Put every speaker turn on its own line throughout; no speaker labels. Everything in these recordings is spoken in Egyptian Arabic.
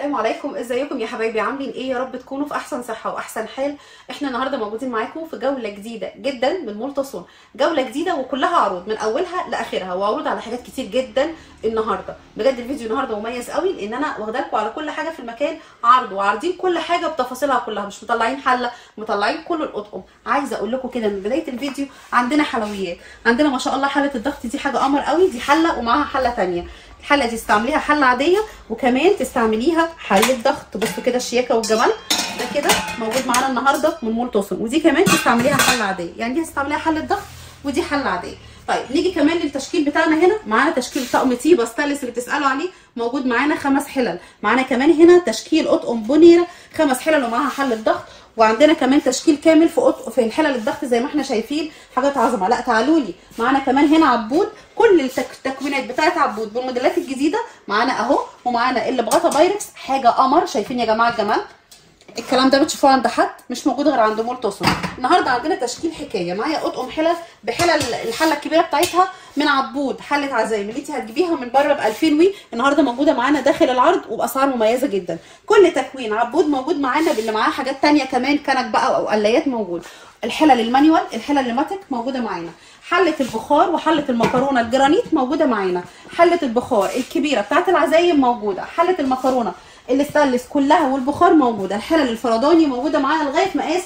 السلام عليكم ازيكم يا حبايبي عاملين ايه يا رب تكونوا في احسن صحه واحسن حال احنا النهارده موجودين معاكم في جوله جديده جدا من مولتصون جوله جديده وكلها عروض من اولها لاخرها وعروض على حاجات كتير جدا النهارده بجد الفيديو النهارده مميز قوي لان انا واخده لكم على كل حاجه في المكان عرض وعارضين كل حاجه بتفاصيلها كلها مش مطلعين حله مطلعين كل الاطقم عايزه اقول لكم كده من بدايه الفيديو عندنا حلويات عندنا ما شاء الله حله الضغط دي حاجه قمر قوي دي حله ومعاها حله ثانيه الحله دي تستعمليها حله عاديه وكمان تستعمليها حله ضغط بصوا كده الشياكه والجمال ده كده موجود معانا النهارده من مول توصل ودي كمان تستعمليها حله عاديه يعني دي هتستعمليها حله ضغط ودي حله عاديه طيب نيجي كمان للتشكيل بتاعنا هنا معانا تشكيل طقم تيبا ستانلس اللي بتسالوا عليه موجود معانا خمس حلل معانا كمان هنا تشكيل اطقم بونيره خمس حلل ومعاها حله ضغط وعندنا كمان تشكيل كامل في قط... في الحلل الضغط زي ما احنا شايفين حاجات عظمه لا تعالوا لي معانا كمان هنا عبود كل التكوينات بتاعت عبود بالموديلات الجديده معانا اهو ومعانا اللي بغطا بايركس حاجه قمر شايفين يا جماعه الجمال الكلام ده بتشوفوه عند حد مش موجود غير عند مول توصل النهارده عندنا تشكيل حكايه معايا اطقم حلل بحلل الحله الكبيره بتاعتها من عبود حله عزايم اللي انت هتجيبيها من بره ب 2000 وي النهارده موجوده معانا داخل العرض وباسعار مميزه جدا كل تكوين عبود موجود معانا باللي معاه حاجات ثانيه كمان كنك بقى او قلايات موجود الحلل المانيوال الحلل الماتيك موجوده معانا حله البخار وحله المكرونه الجرانيت موجوده معانا حله البخار الكبيره بتاعت العزايم موجوده حله المكرونه الاستانلس كلها والبخار موجوده الحلل الفرداني موجوده معانا لغايه مقاس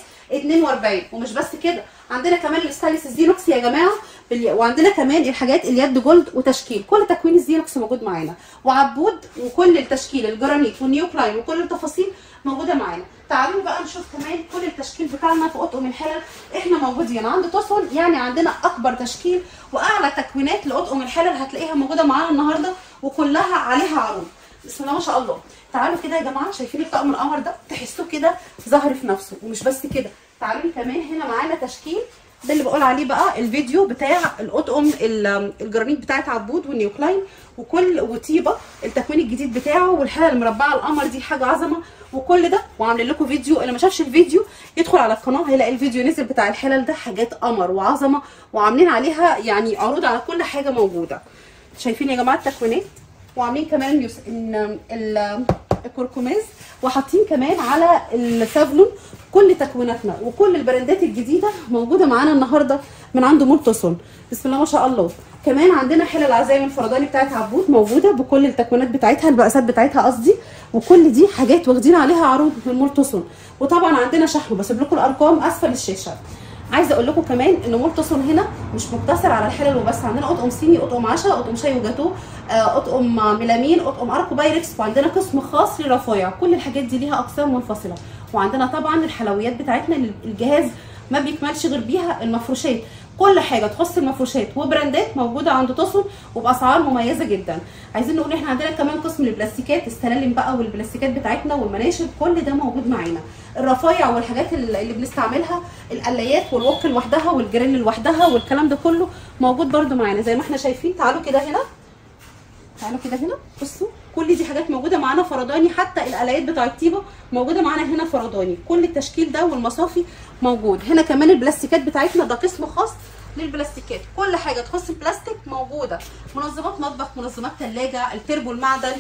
42 ومش بس كده عندنا كمان الاستانلس الزينوكس يا جماعه وعندنا كمان الحاجات اليد جولد وتشكيل كل تكوين الزينوكس موجود معانا وعبود وكل التشكيل الجرانيت والنيو كلاين وكل التفاصيل موجوده معانا تعالوا بقى نشوف كمان كل التشكيل بتاعنا في اطقم الحلل احنا موجودين عند توصل يعني عندنا اكبر تشكيل واعلى تكوينات لاطقم الحلل هتلاقيها موجوده معانا النهارده وكلها عليها عروض بسم الله ما شاء الله تعالوا كده يا جماعه شايفين الطقم القمر ده تحسوه كده ظاهر في نفسه ومش بس كده تعالوا كمان هنا معانا تشكيل ده اللي بقول عليه بقى الفيديو بتاع الاطقم الجرانيت بتاعت عبود والنيوكلاين وكل وطيبه التكوين الجديد بتاعه والحلل المربعه القمر دي حاجه عظمه وكل ده وعاملين لكم فيديو اللي ما شافش الفيديو يدخل على القناه هيلاقي الفيديو نزل بتاع الحلل ده حاجات قمر وعظمه وعاملين عليها يعني عروض على كل حاجه موجوده شايفين يا جماعه التكوينات وعاملين كمان يس... ان الكركماز وحاطين كمان على السافلون كل تكويناتنا وكل البراندات الجديده موجوده معانا النهارده من عند مولتصون بسم الله ما شاء الله كمان عندنا حلل العزايم الفرداني بتاعت عبود موجوده بكل التكوينات بتاعتها البقاسات بتاعتها قصدي وكل دي حاجات واخدين عليها عروض من مولتصون وطبعا عندنا شحن بسيب لكم الارقام اسفل الشاشه عايزه اقول لكم كمان ان مول توصل هنا مش مقتصر على الحلل وبس عندنا اطقم صيني اطقم عشاء اطقم شاي وجاتوه اطقم ميلامين اطقم اركو بايركس وعندنا قسم خاص للرفايع كل الحاجات دي ليها اقسام منفصله وعندنا طبعا الحلويات بتاعتنا الجهاز ما بيكملش غير بيها المفروشات كل حاجه تخص المفروشات وبراندات موجوده عند توصل وباسعار مميزه جدا عايزين نقول احنا عندنا كمان قسم البلاستيكات السلالم بقى والبلاستيكات بتاعتنا والمناشف كل ده موجود معانا الرفايع والحاجات اللي بنستعملها القلايات والوك لوحدها والجرين لوحدها والكلام ده كله موجود برده معانا زي ما احنا شايفين تعالوا كده هنا تعالوا كده هنا بصوا كل دي حاجات موجوده معانا فرداني حتى القلايات بتاعت تيبا موجوده معانا هنا فرداني كل التشكيل ده والمصافي موجود هنا كمان البلاستيكات بتاعتنا ده قسم خاص للبلاستيكات كل حاجه تخص البلاستيك موجوده منظمات مطبخ منظمات ثلاجه التربو المعدن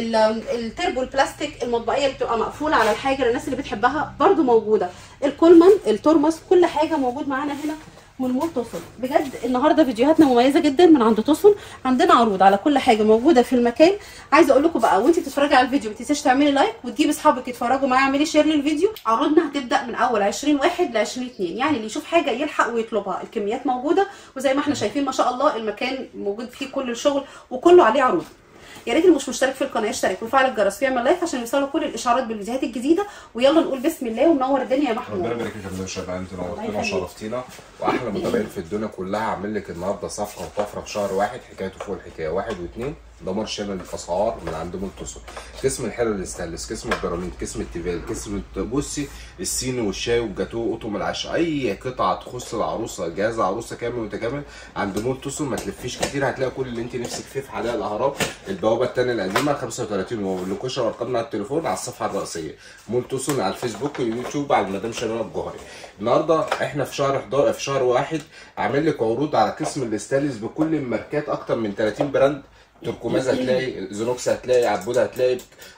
التربو البلاستيك المطبقيه اللي بتبقى مقفوله على الحاجه للناس اللي بتحبها برده موجوده الكولمان الترمس كل حاجه موجود معانا هنا من مول توصل بجد النهارده فيديوهاتنا مميزه جدا من عند توصل عندنا عروض على كل حاجه موجوده في المكان عايزه اقول لكم بقى وانت بتتفرجي على الفيديو ما تنسيش تعملي لايك وتجيبي اصحابك يتفرجوا معايا اعملي شير للفيديو عروضنا هتبدا من اول 20 واحد ل 20 2 يعني اللي يشوف حاجه يلحق ويطلبها الكميات موجوده وزي ما احنا شايفين ما شاء الله المكان موجود فيه كل الشغل وكله عليه عروض يا ريت اللي مش مشترك في القناه يشترك ويفعل الجرس ويعمل لايك عشان يوصلوا كل الاشعارات بالفيديوهات الجديده ويلا نقول بسم الله وننور الدنيا يا محمود
ربنا يبارك فيك يا شباب انت نورتينا وشرفتينا واحلى متابعين في الدنيا كلها عامل لك النهارده صفقه وطفره في شهر واحد حكايته فوق الحكايه واحد واثنين دمار شامل الاسعار من عند منتصر قسم الحلل الاستانلس قسم الجرانيت قسم التيفال قسم بصي الصيني والشاي والجاتوه قطم العشاء اي قطعه تخص العروسه جهاز عروسه كامل متكامل عند منتصر ما تلفيش كتير هتلاقي كل اللي انت نفسك فيه في حدائق الاهرام البوابه الثانيه القديمه 35 واللوكيشن ارقامنا على التليفون على الصفحه الرئيسيه منتصر على الفيسبوك واليوتيوب على مدام شباب الجوهري النهارده احنا في شهر 11 في شهر واحد عامل لك عروض على قسم الاستانلس بكل الماركات اكتر من 30 براند تركماز هتلاقي زينوكس هتلاقي عبود هتلاقي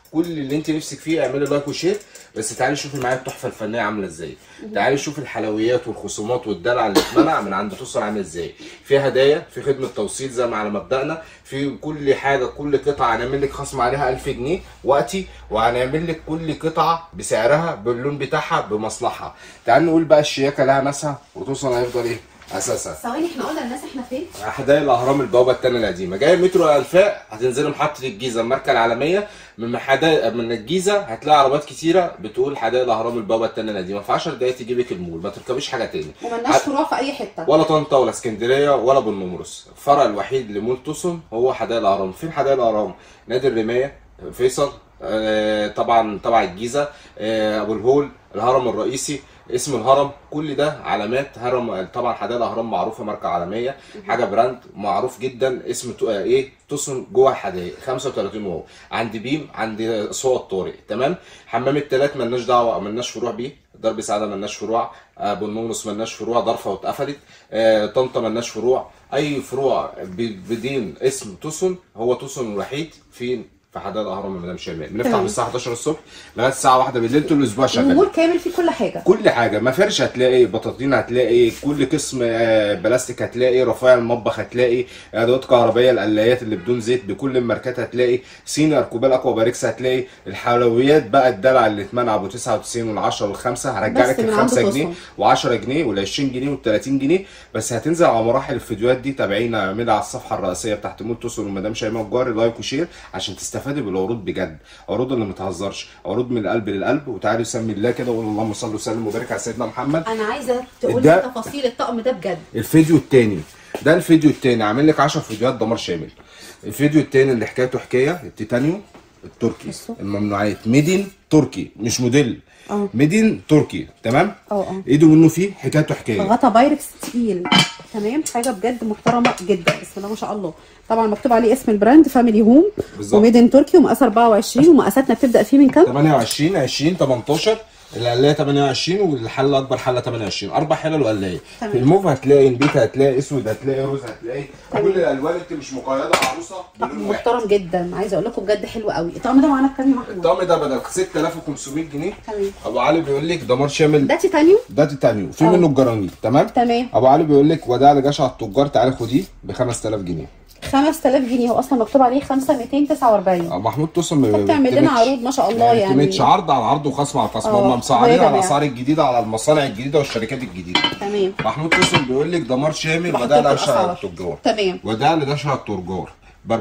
كل اللي انت نفسك فيه اعملي لايك وشير بس تعالي شوفي معايا التحفه الفنيه عامله ازاي تعالي شوفي الحلويات والخصومات والدلع اللي اتمنع من عند توصل عامل ازاي في هدايا في خدمه توصيل زي ما على مبدأنا في كل حاجه كل قطعه هنعمل لك خصم عليها 1000 جنيه وقتي وهنعمل لك كل قطعه بسعرها باللون بتاعها بمصلحه تعالي نقول بقى الشياكه لها ناسها وتوصل هيفضل ايه اساسها
ثواني احنا قلنا للناس احنا فين
حدائق الاهرام البوابه الثانيه القديمه جاي مترو الانفاق هتنزلي محطه الجيزه الماركه العالميه من حدائق من الجيزه هتلاقي عربيات كتيره بتقول حدائق الاهرام البوابه الثانيه القديمه في 10 دقايق تجيبك المول ما تركبيش حاجه تاني
وملناش فروع في اي حته
ولا طنطا ولا اسكندريه ولا بنمرس الفرع الوحيد لمول توسن هو حدائق الاهرام فين حدائق الاهرام نادي الرمايه فيصل آه، طبعا تبع الجيزه آه، ابو الهول الهرم الرئيسي اسم الهرم كل ده علامات هرم طبعا حدائق الاهرام معروفه ماركه عالميه حاجه براند معروف جدا اسم تو... آه، ايه توسن جوه الحدائق 35 واو عند بيم عند صوت طارق تمام حمام التلات ملناش دعوه ملناش فروع بيه درب سعاده ملناش فروع ابو المونس ملناش فروع ضرفه واتقفلت آه، طنطا ملناش فروع اي فروع ب- بدين اسم توسن هو توسن الوحيد فين في حدائق الاهرام مدام شيماء بنفتح
تمام.
من الساعه 11 الصبح لغايه الساعه 1 بالليل طول الاسبوع شغال
المول كامل فيه كل حاجه
كل حاجه مفارش هتلاقي بطاطين هتلاقي كل قسم آه، بلاستيك هتلاقي رفايع المطبخ هتلاقي ادوات كهربائيه القلايات اللي بدون زيت بكل الماركات هتلاقي صيني اركوبال اكوا باريكس هتلاقي الحلويات بقى الدلع اللي اتمنع ابو 99 وال10 وال5 هرجع
بس
لك
من
ال
عند
5 جنيه
توصل.
و10 جنيه وال 20 جنيه وال 30 جنيه بس هتنزل على مراحل الفيديوهات دي تابعينا اعملها على الصفحه الرئيسيه بتاعت مول توصل ومدام شيماء الجاري لايك وشير عشان تستفادي بالعروض بجد عروض اللي ما تهزرش عروض من القلب للقلب وتعالي سمي الله كده وقول اللهم صل وسلم وبارك على سيدنا محمد
انا عايزه تقول
ده-
لي تفاصيل الطقم ده بجد
الفيديو التاني ده الفيديو التاني عامل لك 10 فيديوهات دمار شامل الفيديو التاني اللي حكايته حكايه التيتانيو التركي
بصوا.
الممنوعات ميدين تركي مش موديل
اه.
ميدين تركي تمام
اه، اه.
ايده منه فيه حكايته حكايه
غطا بايركس تقيل تمام حاجه بجد محترمه جدا بسم الله ما شاء الله طبعا مكتوب عليه اسم البراند فاميلي هوم
بالظبط.
وميدن تركي ومقاس 24 ومقاساتنا بتبدا فيه من كام
28 20 18 القلايه 28 والحله الاكبر حله 28 اربع حلل وقلايه
تمام.
في الموف هتلاقي نبيت هتلاقي اسود هتلاقي روز هتلاقي كل الالوان انت مش مقيده عروسه
طقم
بلون واحد
محترم جدا عايزه اقول لكم بجد حلو قوي الطقم ده معانا بكام يا محمود
الطقم ده بدل 6500 جنيه
تمام
ابو علي بيقول لك دمار شامل
ده تيتانيو
ده تيتانيو في
اه.
منه الجرانيت تمام
تمام.
ابو علي بيقول لك وداع لجشع التجار تعالى خديه ب 5000 جنيه
5000 جنيه هو اصلا مكتوب عليه 5 249
ابو محمود توصل ما
بتعمل لنا
بتعملش-
عروض ما شاء الله يعني.
بتعملش عرض على عرض وخصم على خصم
اه.
هم
يا
مسعرين على
جماعة.
الاسعار الجديده على المصانع الجديده والشركات الجديده
تمام
محمود توصل بيقول لك دمار شامل
بحط
وداع
لكم
لجشع
الأسعار.
التجار
تمام
وداع لجشع التجار ب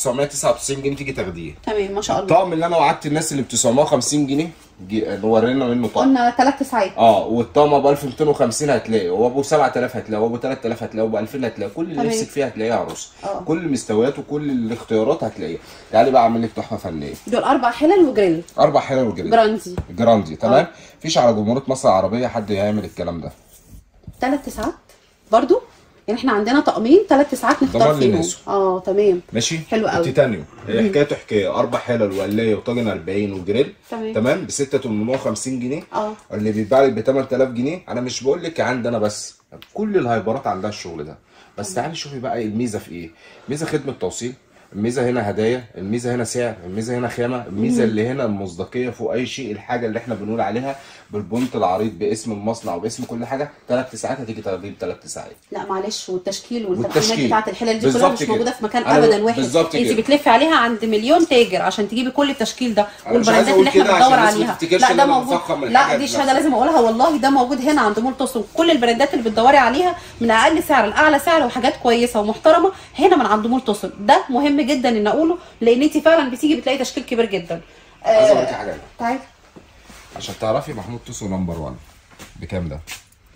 4999 جنيه تيجي تاخديه
تمام ما شاء الله
الطقم اللي انا وعدت الناس اللي ب 950 جنيه جي- ورينا منه طقم
قلنا ثلاث ساعات
اه والطقم ابو 1250 هتلاقي وابو 7000 هتلاقي وابو 3000 هتلاقي وابو 2000 هتلاقي كل اللي
تمام.
نفسك فيه هتلاقيه عروسه
اه.
كل المستويات وكل الاختيارات هتلاقيها تعالي بقى اعمل لك تحفه فنيه
دول اربع حلل وجريل
اربع حلل وجري
جراندي
جراندي تمام مفيش على جمهوريه مصر العربيه حد هيعمل الكلام ده
ثلاث ساعات برضو يعني احنا عندنا طقمين ثلاث ساعات نختار
ضمان
فيهم
للناس.
اه تمام
ماشي
حلو قوي.
التيتانيوم هي حكايته حكايه اربع حلل وقلايه وطاجن 40 وجريل
تمام.
تمام ب 6850 جنيه
اه.
اللي بيتباع لك ب 8000 جنيه انا مش بقول لك عندي انا بس كل الهايبرات عندها الشغل ده بس تعالي شوفي بقى الميزه في ايه ميزه خدمه توصيل الميزه هنا هدايا الميزه هنا سعر الميزه هنا خامه الميزه اللي هنا المصداقيه فوق اي شيء الحاجه اللي احنا بنقول عليها بالبونت العريض باسم المصنع وباسم كل حاجه ثلاث ساعات هتيجي تاخديه بثلاث ساعات
لا معلش والتشكيل والتلحيمات
والتشكيل.
بتاعت الحلل دي كلها
بالظبط
مش
كده.
موجوده في مكان
أنا-
ابدا واحد
بالظبط
انت
كده.
بتلفي عليها عند مليون تاجر عشان تجيبي كل التشكيل ده
أنا مش عايز
والبراندات
أقول
اللي احنا
كده
بندور
عشان الناس ما
عليها
تفتكرش
لا
إن
ده
أنا
موجود
بفخم
لا
الحاجة
دي
بنفسي.
شهاده لازم اقولها والله ده موجود هنا عند مول توصل كل البراندات اللي بتدوري عليها من اقل سعر لاعلى سعر وحاجات كويسه ومحترمه هنا من عند مول توصل ده مهم جدا ان اقوله لان انت فعلا بتيجي بتلاقي تشكيل كبير جدا
عايز اقول لك حاجه
تعالي
عشان تعرفي محمود توسو نمبر 1 بكام ده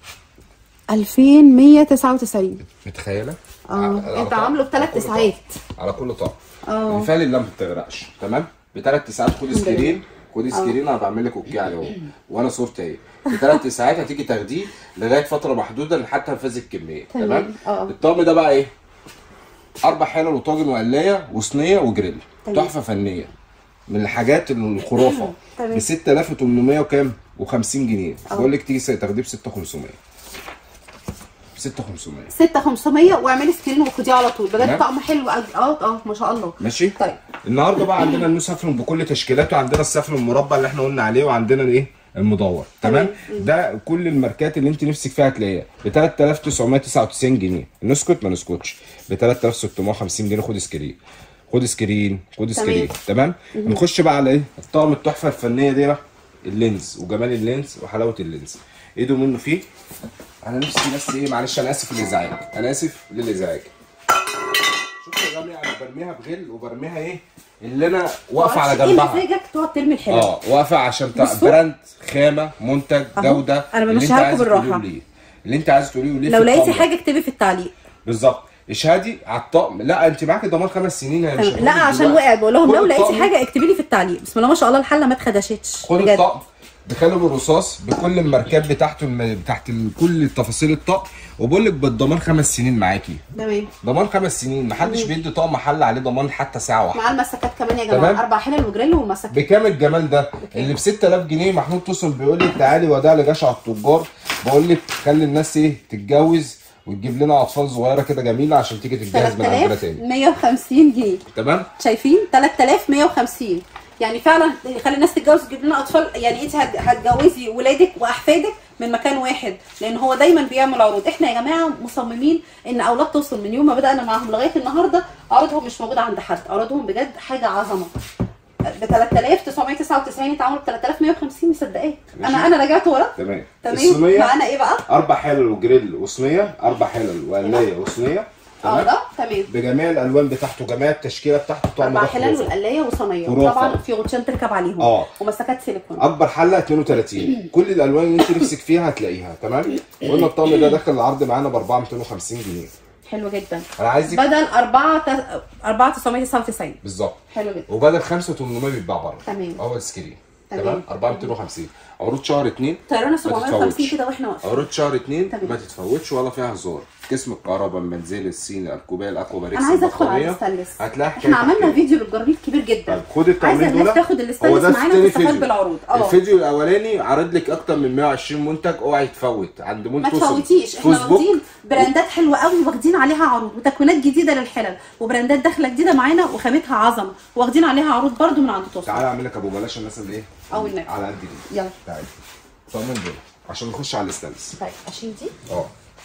2199
متخيله
اه
على- على
انت
طقم.
عامله
على
بثلاث
كل
ساعات
طقم. على كل طقم
اه.
الفعل اللي ما بتغرقش تمام بثلاث ساعات خدي
الحمد لله.
سكرين خدي سكرين انا بعمل لك اوكي عليه اهو وانا صورتي اهي في ثلاث ساعات هتيجي تاخديه لغايه فتره محدوده لحتى تنفذي الكميه
تمام.
تمام
اه.
الطقم ده بقى ايه اربع حلل وطاجن وقلايه وصينيه وجريل
تمام.
تحفه فنيه من الحاجات الخرافه
تمام.
ب 6800 وكام و50 جنيه
اه.
بقول لك تيجي تاخديه ب 6500 ب 6500
6500 واعملي سكرين وخديه على طول بجد
تمام.
طقم حلو قوي اه اه ما شاء الله
ماشي
طيب
النهارده بقى عندنا النو سافلون بكل تشكيلاته عندنا السافلون المربع اللي احنا قلنا عليه وعندنا الايه المدور تمام ده كل الماركات اللي انت نفسك فيها هتلاقيها ب 3999 جنيه نسكت ما نسكتش ب 3650 جنيه خد سكرين خد سكرين خد سكرين تمام نخش بقى على ايه الطقم التحفه الفنيه دي بقى اللينز وجمال اللينز وحلاوه اللينز ايده منه فيه انا نفسي بس ايه معلش انا اسف للازعاج انا اسف للازعاج شوف يا جماعه انا برميها بغل وبرميها ايه اللي انا واقفه على
ايه
جنبها
مزاجك تقعد ترمي الحلال
اه واقفه عشان تع-
بصوا.
براند خامه منتج
أهو.
جوده
أنا
اللي
بمشيها
انت
لكم
عايزة
بالراحة.
تقوليه وليه. اللي انت عايز تقوليه وليه
لو
في
لقيتي
الطقم.
حاجه اكتبي في التعليق
بالظبط اشهادي على الطقم لا انت معاكي ضمان خمس سنين انا مش
لا
هقولك
عشان
دلوقتي.
وقعت بقول لهم
خد
لو لقيتي
الطقم،
حاجه اكتبي لي في التعليق بسم الله ما شاء الله الحله ما اتخدشتش
خد
بجد
الطقم بخالب الرصاص بكل الماركات بتاعته الم- بتاعت ال- كل تفاصيل الطقم وبقول لك بالضمان خمس سنين معاكي
تمام
ضمان خمس سنين محدش بيدي طقم محل عليه ضمان حتى ساعه واحده
مع المسكات كمان يا جماعه
تمام.
اربع حلل وجريل والمسكات
بكام الجمال ده اللي ب 6000 جنيه محمود توصل بيقول لي تعالي وداع لجشع التجار بقول لك خلي الناس ايه تتجوز وتجيب لنا اطفال صغيره كده جميله عشان تيجي تتجهز من عندنا تاني
3150 جنيه
تمام
شايفين 3150 يعني فعلا خلي الناس تتجوز وتجيب لنا اطفال يعني انت هت- هتجوزي ولادك واحفادك من مكان واحد لان هو دايما بيعمل عروض احنا يا جماعه مصممين ان اولاد توصل من يوم ما بدانا معاهم لغايه النهارده عروضهم مش موجوده عند حد عروضهم بجد حاجه عظمه ب 3999 اتعملوا ب 3150 مصدقاك
ماشي.
انا انا رجعت ورا
تمام
تمام
الصينيه
معانا ايه بقى؟
اربع حلل وجريل وصينيه اربع حلل وقلايه وصينيه
اه
تمام
ده تمام
بجميع الالوان بتاعته جميع التشكيله بتاعته الطقم
اربع
ده
حلال
خرافة.
والقلايه وصينيه
خرافة.
وطبعا في غطشان تركب عليهم
اه.
ومسكات سيليكون
اكبر حله 32 كل الالوان اللي انت نفسك فيها هتلاقيها تمام قلنا الطقم ده داخل العرض معانا ب 4250 جنيه
حلو جدا
انا عايزك
بدل 4 4 999
بالظبط
حلو جدا
وبدل 5800 بيتباع بره
تمام.
اول سكرين
تمام.
تمام 4250 عروض شهر 2
طيرانا 750
تتفوتش.
كده واحنا واقفين
عروض شهر 2
تمام.
ما تتفوتش ولا فيها هزار قسم الكهرباء المنزلي الصيني الكوبايه الاكواباريكس
انا عايزه ادخل على
البطارية.
الستانلس
هتلاقي حكايه
احنا عملنا
حكاية.
فيديو للجرانيت كبير جدا
طيب خد التمرين
عايزه الناس
دول
تاخد
هو
الستانلس
ده
معانا
تاني
وتستفاد
فيديو.
بالعروض اه
الفيديو الاولاني عرض لك اكتر من 120 منتج اوعي تفوت عند مول
ما
توصل.
تفوتيش احنا
فيسبوك.
واخدين براندات حلوه قوي واخدين عليها عروض وتكوينات جديده للحلل وبراندات داخله جديده معانا وخامتها عظمه واخدين عليها عروض برده من عند توصل
تعالى اعمل لك ابو بلاش الناس اللي ايه
أو النبي.
على قد دي
يلا
تعالى طمن دول عشان نخش على الستانلس
طيب اشيل دي
اه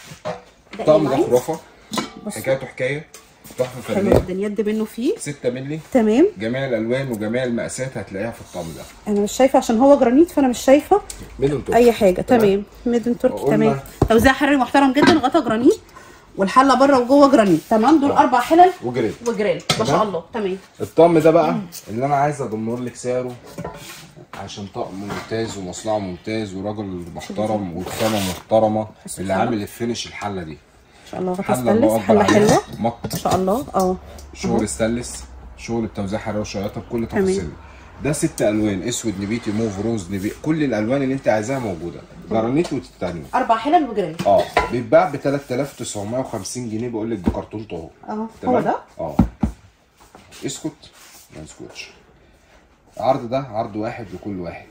ده
الطقم ده
إيه
خرافه
بص.
حكايته حكايه تحفه
حلو
فنيه
جدا يد منه فيه
6 مللي
تمام
جميع الالوان وجميع المقاسات هتلاقيها في الطقم ده
انا مش شايفه عشان هو جرانيت فانا مش شايفه
ميدون توب
اي حاجه تمام ميدن تركي
وقلنا-
تمام توزيع حراري محترم جدا غطا جرانيت والحله بره وجوه جرانيت تمام دول اربع حلل
وجريل
وجريل ما شاء
تمام.
الله تمام
الطقم ده بقى اللي انا عايز اضمر لك سعره عشان طقم ممتاز ومصنعه ممتاز وراجل محترم وخامه محترمه اللي عامل الفينش الحله دي
ان شاء الله غطا
حله الله
ستانلس
اكبر
حله
عليها
حلوه
مط
ما شاء الله اه
شغل ستانلس شغل بتوزيع حراري وشياطه بكل
تمام.
تفاصيله ده ست الوان اسود نبيتي موف روز نبيتي كل الالوان اللي انت عايزاها موجوده جرانيت وتيتانيوم
اربع حلل وجريل
اه بيتباع ب 3950 جنيه بقول لك بكرتون طهو
اهو هو
تمام
ده
اه اسكت ما اسكتش العرض ده عرض واحد لكل واحد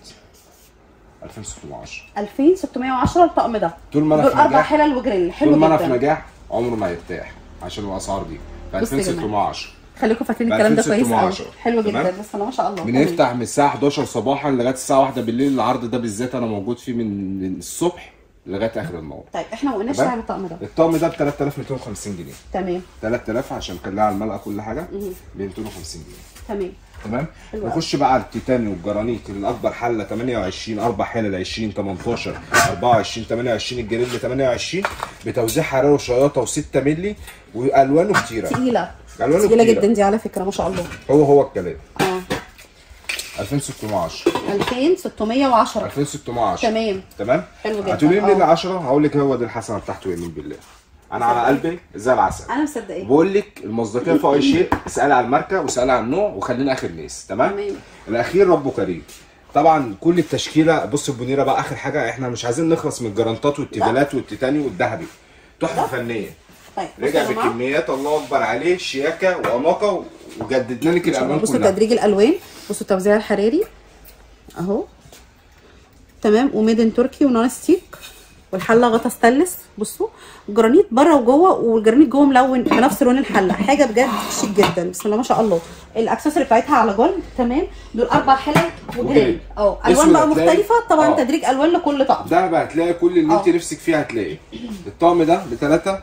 2610
2610 الطقم ده
طول ما أنا
دول
في
اربع
نجاح-
حلل وجريل حلو
طول ما انا في
جدا
نجاح عمره ما يرتاح عشان الاسعار دي ب
بص يا جماعة.
2610
خليكم فاكرين الكلام ده كويس قوي
2610.
حلو
تمام؟
جدا بس انا ما شاء الله تمام.
بنفتح من الساعه 11 صباحا لغايه الساعه 1 بالليل العرض ده بالذات انا موجود فيه من من الصبح لغايه اخر النهار
طيب احنا ما قلناش
تمام؟
سعر الطقم ده
الطقم ده ب 3250 جنيه
تمام
3000 عشان كان لها على الملقى كل حاجه ب 250 جنيه
تمام
تمام
حلو
نخش بقى على التيتاني والجرانيت الاكبر حله 28 اربع حلل 20 18 24 28 الجريل 28 بتوزيع حراري وشياطه و6 مللي والوانه كتيره
تقيله
الوانه
تقيله
كتيره
جدا دي على فكره ما شاء الله
هو هو الكلام
اه
2610
2610
2610
تمام
تمام
حلو جدا.
هتقولي لي
اه.
لي 10 هقول لك هو دي الحسنه بتاعته يمين بالله انا على قلبي زي العسل
انا مصدقاك
بقول لك المصداقيه في اي شيء اسالي على الماركه واسالي على النوع وخلينا اخر ناس تمام
تمام.
الاخير ربه كريم طبعا كل التشكيله بص البنيره بقى اخر حاجه احنا مش عايزين نخلص من الجرانتات والتيفالات والتيتاني والذهبي تحفه فنيه
طيب بصوا
رجع
يا جماعة.
بكميات الله اكبر عليه شياكه واناقه وجددنا لك الالوان
بصوا
كلها
تدريج الالوان بصوا التوزيع الحراري اهو تمام وميدن تركي ونون ستيك والحله غطا ستانلس بصوا جرانيت بره وجوه والجرانيت جوه ملون بنفس لون الحله حاجه بجد شيك جدا بسم الله ما شاء الله الاكسسوار بتاعتها على جولد تمام دول اربع حلل وجري
وجري.
اه الوان
اسود
بقى
هتلاقي-
مختلفه طبعا
اه.
تدريج الوان لكل طقم
ده بقى هتلاقي كل اللي انت
اه.
نفسك فيه هتلاقيه الطقم ده ب 3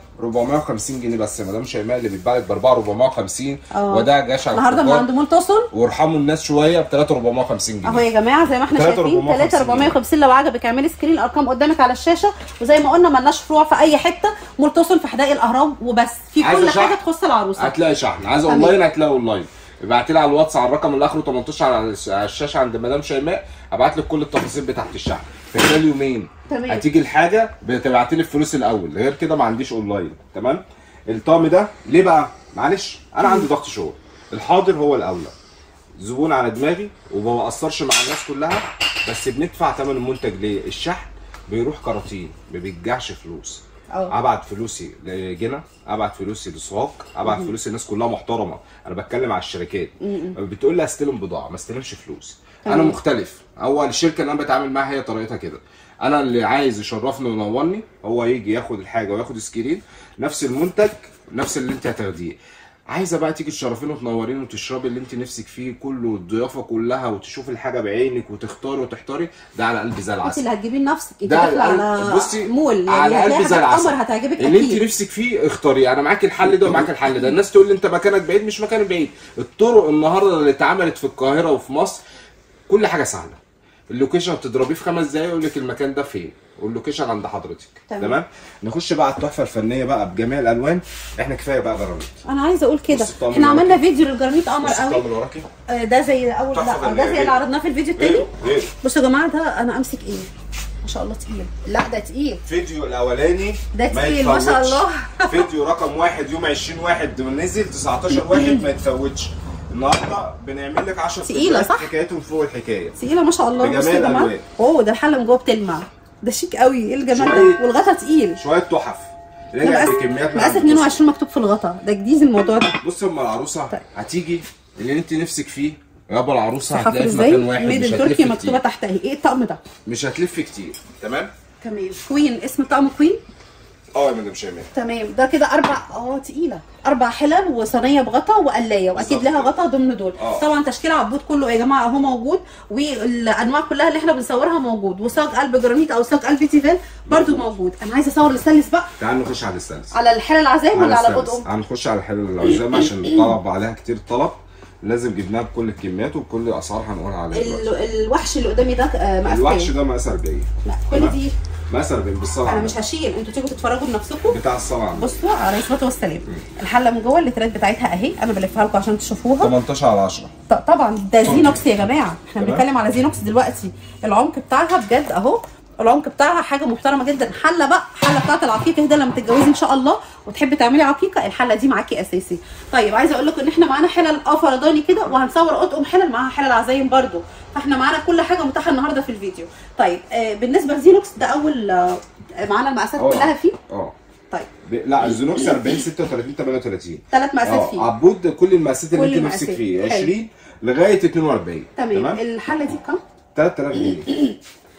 450 جنيه بس يا مدام شيماء اللي بيتباع لك ب 4 450
اه.
وده جشع
النهارده من عند ملتصم
وارحموا الناس شويه ب 3 450
اهو
جنيه
يا جماعه زي ما احنا
تلاتة
شايفين
450
3 450 لو عجبك اعملي سكرين الارقام قدامك على الشاشه وزي ما قلنا ملناش فروع في اي حته ملتصم في حدائق الاهرام وبس في
عايزة
كل
شحن؟
حاجه تخص العروسه
هتلاقي شحن عايز
تمام.
اونلاين هتلاقي اونلاين ابعت لي على الواتس على الرقم اللي اخره 18 على على الشاشه عند مدام شيماء ابعت لك كل التفاصيل بتاعت الشحن في خلال يومين
تمام.
هتيجي الحاجه بتبعت لي الفلوس الاول غير كده ما عنديش اونلاين تمام الطقم ده ليه بقى معلش انا عندي ضغط شغل الحاضر هو الاولى زبون على دماغي وما بقصرش مع الناس كلها بس بندفع ثمن المنتج ليه الشحن بيروح كراتين ما بيرجعش فلوس
اه.
ابعت فلوسي لجنى ابعت فلوسي لسواق ابعت فلوسي الناس كلها محترمه انا بتكلم على الشركات بتقول لي استلم بضاعه ما استلمش فلوس انا
تمام.
مختلف اول الشركه اللي انا بتعامل معاها هي طريقتها كده انا اللي عايز يشرفني وينورني هو يجي ياخد الحاجه وياخد سكرين نفس المنتج نفس اللي انت هتاخديه عايزه بقى تيجي تشرفيني وتنوريني وتشربي اللي انت نفسك فيه كله الضيافه كلها وتشوفي الحاجه بعينك وتختاري وتحتاري ده على قلبي زي
انت
العسل
اللي هتجيبيه لنفسك انت
ده
داخله
على
على
قلب- بصي
مول يعني
على
هتلاقي
قلبي زي
حاجات
العسل
قمر هتعجبك
اللي انت
اكيد
نفسك فيه اختاري انا معاك الحل ده ومعاك الحل ده الناس تقول لي انت مكانك بعيد مش مكاني بعيد الطرق النهارده اللي اتعملت في القاهره وفي مصر كل حاجه سهله اللوكيشن بتضربيه في خمس دقايق يقول لك المكان ده فين واللوكيشن عند حضرتك
تمام.
تمام نخش بقى على التحفه الفنيه بقى بجميع الالوان احنا كفايه بقى جرانيت
انا عايزه اقول كده
بص الطقم
احنا
اللي
عملنا فيديو للجرانيت قمر
بص
قوي
الطقم اللي وراكي
آه، ده زي اول
تحفة
لا
فنية
ده زي اللي
جدا.
عرضناه في الفيديو التاني
ايه ايه
بصوا يا جماعه ده انا امسك ايه ما شاء الله تقيل لا ده تقيل
فيديو الاولاني
ده
ما
تقيل، ما شاء
يتفوتش.
الله.
فيديو رقم واحد يوم 20 واحد نزل 19 واحد ما يتفوتش النهارده بنعمل لك 10
تقيلة،
فيديوهات
صح؟
حكايتهم فوق الحكايه
تقيله ما شاء الله
بجميع
بصوا يا جماعه
الألوان.
اوه ده الحله من جوه بتلمع ده شيك قوي ايه الجمال ده
شوية-
والغطا تقيل
شويه تحف رجع
مقاس
بكميات من
مقاس
عند
22 مكتوب في الغطا ده جديد الموضوع ده
الدكتور. بص اما العروسه
طيب.
هتيجي اللي انت نفسك فيه يابا العروسه
حفر
هتلاقي في
ازاي
مكان واحد
ميد
مش
ان
هتلف
تركي مكتوبه
كتير
تحت اهي ايه الطقم ده
مش هتلف كتير تمام
تمام كوين اسم الطقم كوين
اه يا مدام شيماء
تمام ده كده اربع اه تقيله اربع حلل وصينيه بغطا وقلايه واكيد
بالظبط
لها
كده.
غطا ضمن دول
اه.
طبعا تشكيل عبود كله يا جماعه اهو موجود والانواع كلها اللي احنا بنصورها موجود وصاج قلب جرانيت او صاج قلب تيفال برده موجود انا عايزه اصور الستانلس بقى
تعال نخش على السلس
على الحلل العزايم ولا على القطقم
هنخش على الحلل العزام عشان طلب عليها كتير طلب لازم جبناها بكل الكميات وبكل الاسعار هنقولها عليها دلوقتي.
ال- الوحش اللي قدامي ده آه، مقاس
الوحش
كام؟
ده مقاس 40
لا كل
تمام؟
دي
مقاس 40 بالصلاه
انا
على
مش
النبي.
هشيل انتوا تيجوا تتفرجوا بنفسكم
بتاع الصلاه على النبي.
بصوا على الصلاه والسلام الحله من جوه اللترات بتاعتها اهي انا بلفها لكم عشان تشوفوها
18 على 10
ط- طبعا ده زينوكس يا جماعه احنا
تمام.
بنتكلم على زينوكس دلوقتي العمق بتاعها بجد اهو العمق بتاعها حاجه محترمه جدا حله بقى حله بتاعت العقيقه كده لما تتجوزي ان شاء الله وتحبي تعملي عقيقه الحله دي معاكي اساسي طيب عايزه اقول لكم ان احنا معانا حلل اه فرداني كده وهنصور اطقم حلل معاها حلل عزايم برده فاحنا معانا كل حاجه متاحه النهارده في الفيديو طيب آه بالنسبه لزينوكس ده اول آه معانا المقاسات
اه.
كلها فيه
اه
طيب
ب- لا الزنوكس 40 36 38
ثلاث مقاسات
اه
فيه
عبود كل المقاسات اللي
كل
انت نفسك
المقاسات.
فيه
حلو.
20 لغايه 42
تمام الحله دي بكام
3000 جنيه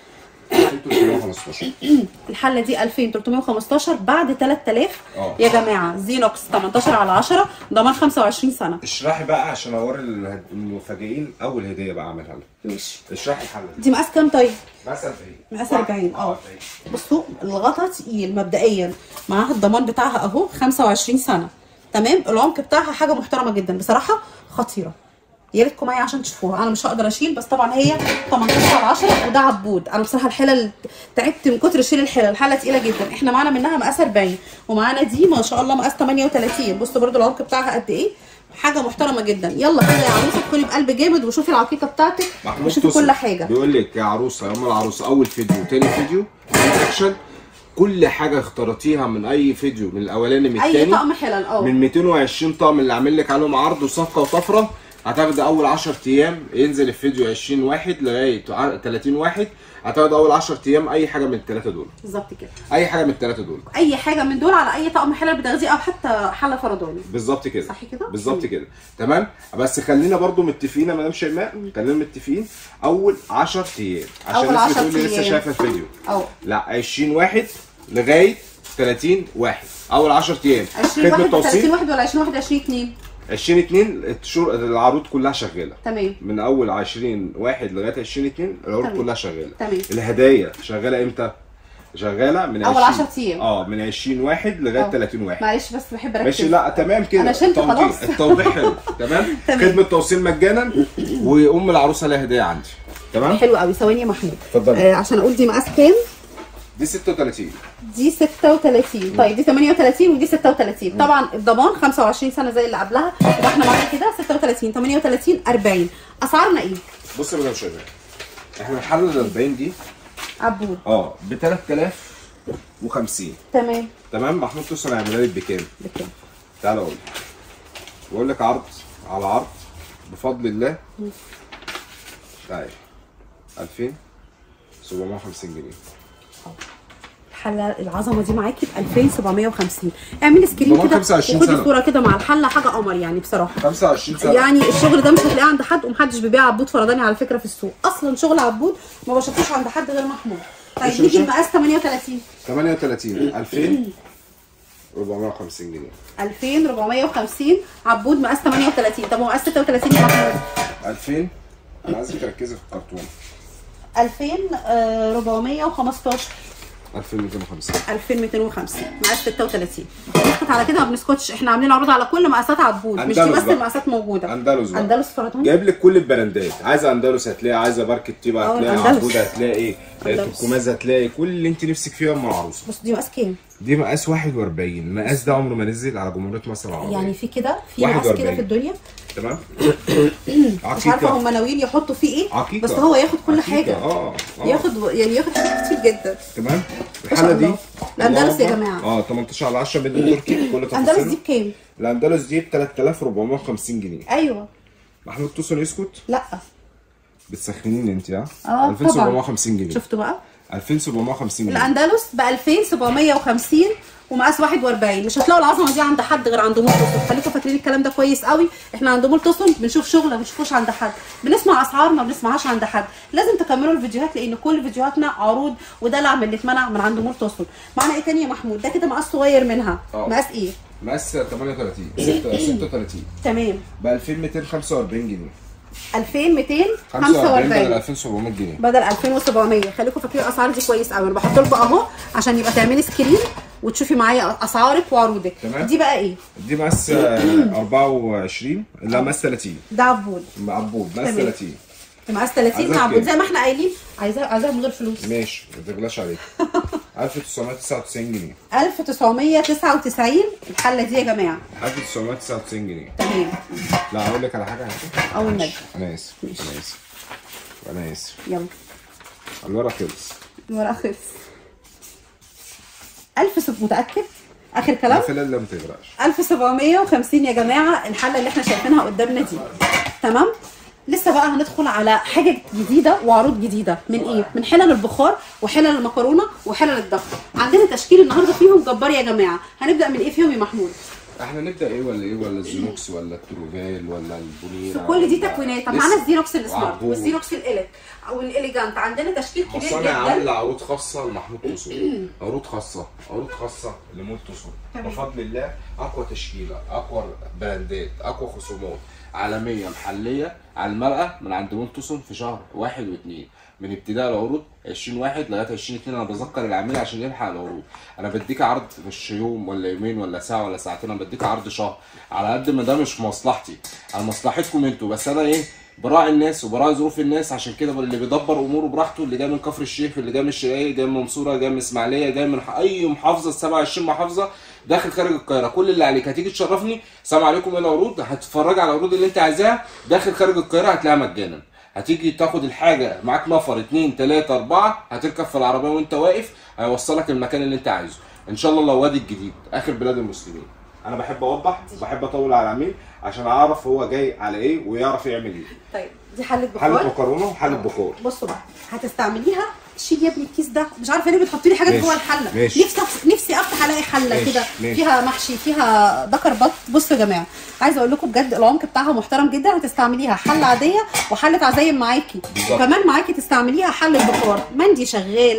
2315
الحله دي 2315 بعد 3000
اه.
يا جماعه زينوكس 18 على 10 ضمان 25 سنه
اشرحي بقى عشان اوري الهد- المفاجئين اول هديه بقى اعملها لهم
ماشي
اشرحي الحل ده
دي مقاس كام طيب
مقاس 40
مقاس 40 اه
40.
بصوا الغطا تقيل مبدئيا معاها الضمان بتاعها اهو 25 سنه تمام العمق بتاعها حاجه محترمه جدا بصراحه خطيره يا ريتكم معايا عشان تشوفوها انا مش هقدر اشيل بس طبعا هي 18 على 10 وده عبود انا بصراحه الحلل تعبت من كتر شيل الحلل الحله تقيله جدا احنا معانا منها مقاس 40 ومعانا دي ما شاء الله مقاس 38 بصوا برده العمق بتاعها قد ايه حاجه محترمه جدا يلا كده يا عروسه ادخلي بقلب جامد وشوفي العقيقه بتاعتك
محمود
وشوفي
توصل.
كل حاجه
بيقول لك يا عروسه يا ام العروسه اول فيديو تاني فيديو تاني اكشن كل حاجه اخترتيها من اي فيديو من الاولاني من
اي
التاني
طقم حلل اه
من 220 طقم اللي عامل لك عليهم عرض وصفقه وطفره هتاخد اول 10 ايام ينزل الفيديو 20 واحد لغايه 30 واحد هتاخد اول 10 ايام اي حاجه من الثلاثه دول
بالظبط كده
اي حاجه من الثلاثه دول
اي حاجه من دول على اي طقم حلل بتاخديه او حتى حله فرداني
بالظبط كده
صح كده؟
بالظبط
مم.
كده تمام بس خلينا برضو متفقين يا مدام شيماء خلينا متفقين اول 10 ايام عشان
أول
الناس
10
بتقول لي لسه
أيام.
شايفه الفيديو
اه
لا 20 واحد لغايه 30 واحد اول 10 ايام
20
خدمه
1 30
توصيل
1 ولا 20 1 20 2
20 2 الشهور العروض كلها شغاله
تمام
من اول 20 واحد لغايه 20 2 العروض
تمام.
كلها شغاله
تمام.
الهدايا شغاله امتى؟ شغاله من
أول
20
10 أيام.
اه من 20 واحد لغايه
آه.
30 واحد
معلش بس بحب اركز
ماشي لا تمام كده
أنا شلت
التوضيح-
خلاص.
التوضيح حلو تمام
تمام.
خدمه توصيل مجانا وام العروسه لها هديه عندي تمام
حلو قوي ثواني يا محمود
اتفضلي.
آه عشان اقول دي مقاس كام
دي 36
دي 36 طيب دي 38 ودي 36 طبعا الضمان 25 سنه زي اللي قبلها يبقى احنا معانا كده 36 38 40 اسعارنا ايه
بص يا مدام شباب احنا الحله ال 40 دي
عبود
اه ب 3050
تمام
تمام محمود توصل هيعملها لك بكام؟
بكام
تعالى اقول لك بقول لك عرض على عرض بفضل الله تعالى 2750 جنيه
الحله العظمه دي معاكي ب 2750 اعملي سكرين
ضمان
كده
25
وخدي
سنة.
صوره كده مع الحله حاجه قمر يعني بصراحه
25 سنه
يعني الشغل ده مش هتلاقيه عند حد ومحدش بيبيع عبود فرداني على فكره في السوق اصلا شغل عبود ما بشوفوش عند حد غير محمود طيب
مش-
نيجي
مش-
المقاس 38
38 2450 جنيه
2450 عبود مقاس 38 طب هو مقاس 36 يا محمود
2000 انا عايزك تركزي في الكرتون
2415
2250
2250 مقاس 36 نسكت على كده ما بنسكتش احنا عاملين عروض على كل مقاسات عبود مش دي
أندلس
بس
بقى.
المقاسات موجوده
اندلس بقى.
اندلس فرداني
جايب لك كل البراندات عايزه اندلس هتلاقي عايزه باركه تيبا
اه،
هتلاقي
الأندلس.
عبود هتلاقي
أندلس.
تركماز هتلاقي كل اللي انت نفسك فيه ام العروسه
بص دي مقاس كام
دي مقاس 41 المقاس ده عمره ما نزل على جمهوريه مصر العربيه
يعني في كده في مقاس كده
41.
في الدنيا
تمام
مش عارفه هم ناويين يحطوا فيه ايه
عقيقة.
بس هو ياخد كل
عقيقة.
حاجه
اه اه
ياخد يعني ياخد حاجات كتير جدا
تمام
ما شاء
الحاله دي
الله. الأندلس يا
الله
جماعة.
أكبر. اه 18 على 10 مليون تركي كل
اندلس دي
تفاصيل
بكام
الاندلس دي ب 3450 جنيه
ايوه
محمود توسن يسكت
لا
بتسخنيني انت ها
اه
2750 جنيه
شفتوا بقى
2750 جنيه
الاندلس ب 2750 ومقاس 41 مش هتلاقوا العظمه دي عند حد غير عند مول تصن خليكم فاكرين الكلام ده كويس قوي احنا عند مول تصن بنشوف شغل ما بنشوفوش عند حد بنسمع اسعار ما بنسمعهاش عند حد لازم تكملوا الفيديوهات لان كل فيديوهاتنا عروض ودلع من اللي اتمنع من عند مول تصن معانا ايه تاني يا محمود ده كده مقاس صغير منها
اه.
مقاس ايه
مقاس 38 36
تمام
ب 2245 جنيه 45 بدل
2245
2700 جنيه
بدل 2700 خليكم فاكرين الاسعار دي كويس قوي انا بحط لكم اهو عشان يبقى تعملي سكرين وتشوفي معايا اسعارك وعروضك
تمام.
دي بقى ايه
دي مقاس آه، 24 لا مقاس 30
ده عبود
عبود مقاس
تمام.
30
مقاس 30
عايزاك
مع عبود
كام؟
زي ما احنا قايلين عايزاها عايزاها من غير فلوس
ماشي ما تغلاش عليك 1999 جنيه
1999 الحله دي يا جماعه
1999 جنيه
تمام
لا هقول لك على حاجه هاتي.
او النبي
انا اسف انا اسف انا اسف
يلا
الورق خلص
الورقه خلص 1000 سب متاكد اخر كلام
الفلل اللي ما تغرقش
1750 يا جماعه الحله اللي احنا شايفينها قدامنا دي تمام لسه بقى هندخل على حاجه جديده وعروض جديده من ايه من حلل البخار وحلل المكرونه وحلل الضغط عندنا تشكيل النهارده فيهم جبار يا جماعه هنبدا من ايه فيهم يا محمود
احنا نبدا ايه ولا ايه ولا الزينوكس ولا التروفال ولا البونيرا
كل دي
ولا-
تكوينات طب
لسه.
معانا الزيروكس السمارت
وعبود.
والزيروكس الاليت او الاليجانت عندنا تشكيل كبير
اصل انا عامل
جدا
عروض خاصه لمحمود توسون عروض خاصه عروض خاصه لمول توسون
تمام.
بفضل الله اقوى تشكيله اقوى براندات اقوى خصومات عالميه محليه على المرأة من عند مول توسون في شهر واحد واثنين من ابتداء العروض 20 واحد لغايه 20 2 انا بذكر العميل عشان يلحق العروض انا بديك عرض مش يوم ولا يومين ولا ساعه ولا ساعتين انا بديك عرض شهر على قد ما ده مش في مصلحتي على مصلحتكم انتوا بس انا ايه براعي الناس وبراعي ظروف الناس عشان كده اللي بيدبر اموره براحته اللي جاي من كفر الشيخ اللي جاي من الشرقيه جاي من المنصوره جاي من اسماعيليه جاي من اي محافظه ال 27 محافظه داخل خارج القاهره كل اللي عليك هتيجي تشرفني السلام عليكم ايه العروض هتتفرج على العروض اللي انت عايزاها داخل خارج القاهره هتلاقيها مجانا هتيجي تاخد الحاجه معاك نفر اتنين تلاته اربعه هتركب في العربيه وانت واقف هيوصلك المكان اللي انت عايزه ان شاء الله لو وادي الجديد اخر بلاد المسلمين انا بحب اوضح بحب اطول على العميل عشان اعرف هو جاي على ايه ويعرف يعمل ايه
طيب دي حله
حله
بخار
مكرونه وحله بخار
بصوا بقى هتستعمليها شيل يا ابني الكيس ده مش عارفه ليه بتحطي لي حاجات
ماشي،
جوه الحله
ماشي.
نفسي أف- نفسي افتح الاقي حله
ماشي،
كده
ماشي.
فيها محشي فيها ذكر بط بصوا يا جماعه عايزه اقول لكم بجد العمق بتاعها محترم جدا هتستعمليها حله عاديه وحله عزايم معاكي
بالظبط.
وكمان معاكي تستعمليها حله بخار مندي شغال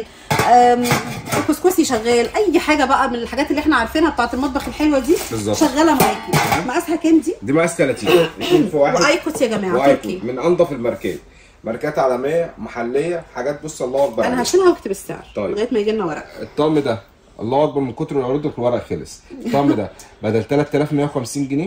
أم، كسكسي شغال اي حاجه بقى من الحاجات اللي احنا عارفينها بتاعت المطبخ الحلوه دي
بالظبط.
شغاله معاكي مقاسها كام دي
دي مقاس 30 اتنين في واحد
وايكوت يا جماعه
وايكون
تركي
من انضف الماركات ماركات عالميه محليه حاجات بص الله اكبر
انا
عليها.
هشيلها واكتب السعر
طيب.
لغايه ما يجي لنا ورق
الطقم ده الله اكبر من كتر العروض الورق خلص الطقم ده بدل 3150 جنيه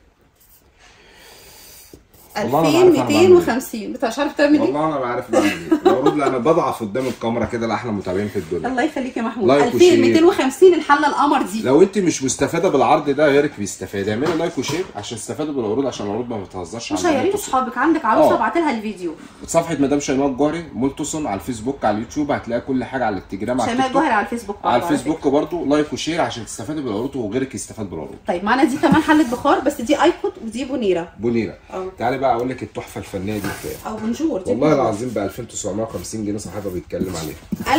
والله أنا بعرف أنا بعمل إيه.
2250 انت مش عارف تعمل ايه
والله انا ما عارف بعمل ايه العروض لا انا بضعف قدام الكاميرا كده لاحلى متابعين في الدنيا
الله يخليك يا محمود
لايك وشير.
2250 الحله القمر دي
لو انت مش مستفاده بالعرض ده غيرك بيستفاد اعملي لايك وشير عشان تستفادوا بالعروض عشان العروض ما بتهزرش عن
مشيرين
مولتوسون.
اصحابك عندك عروسه
آه.
ابعت لها الفيديو
صفحه مدام شيماء الجوهري مولتوسون على الفيسبوك على اليوتيوب هتلاقي كل حاجه على التليجرام على
شيماء
التيك توك
الجوهري على الفيسبوك برضه
على
فكرة.
الفيسبوك برضو لايك وشير عشان تستفادوا بالعروض وغيرك يستفاد بالعروض
طيب معانا دي كمان حله بخار بس دي ايكوت ودي بونيره
بونيره
اه.
تعالي بقى اقول لك التحفه الفنيه دي بكام
او بونجور دي
والله
بونجور.
العظيم ب 2950 جنيه صاحبها بيتكلم عليها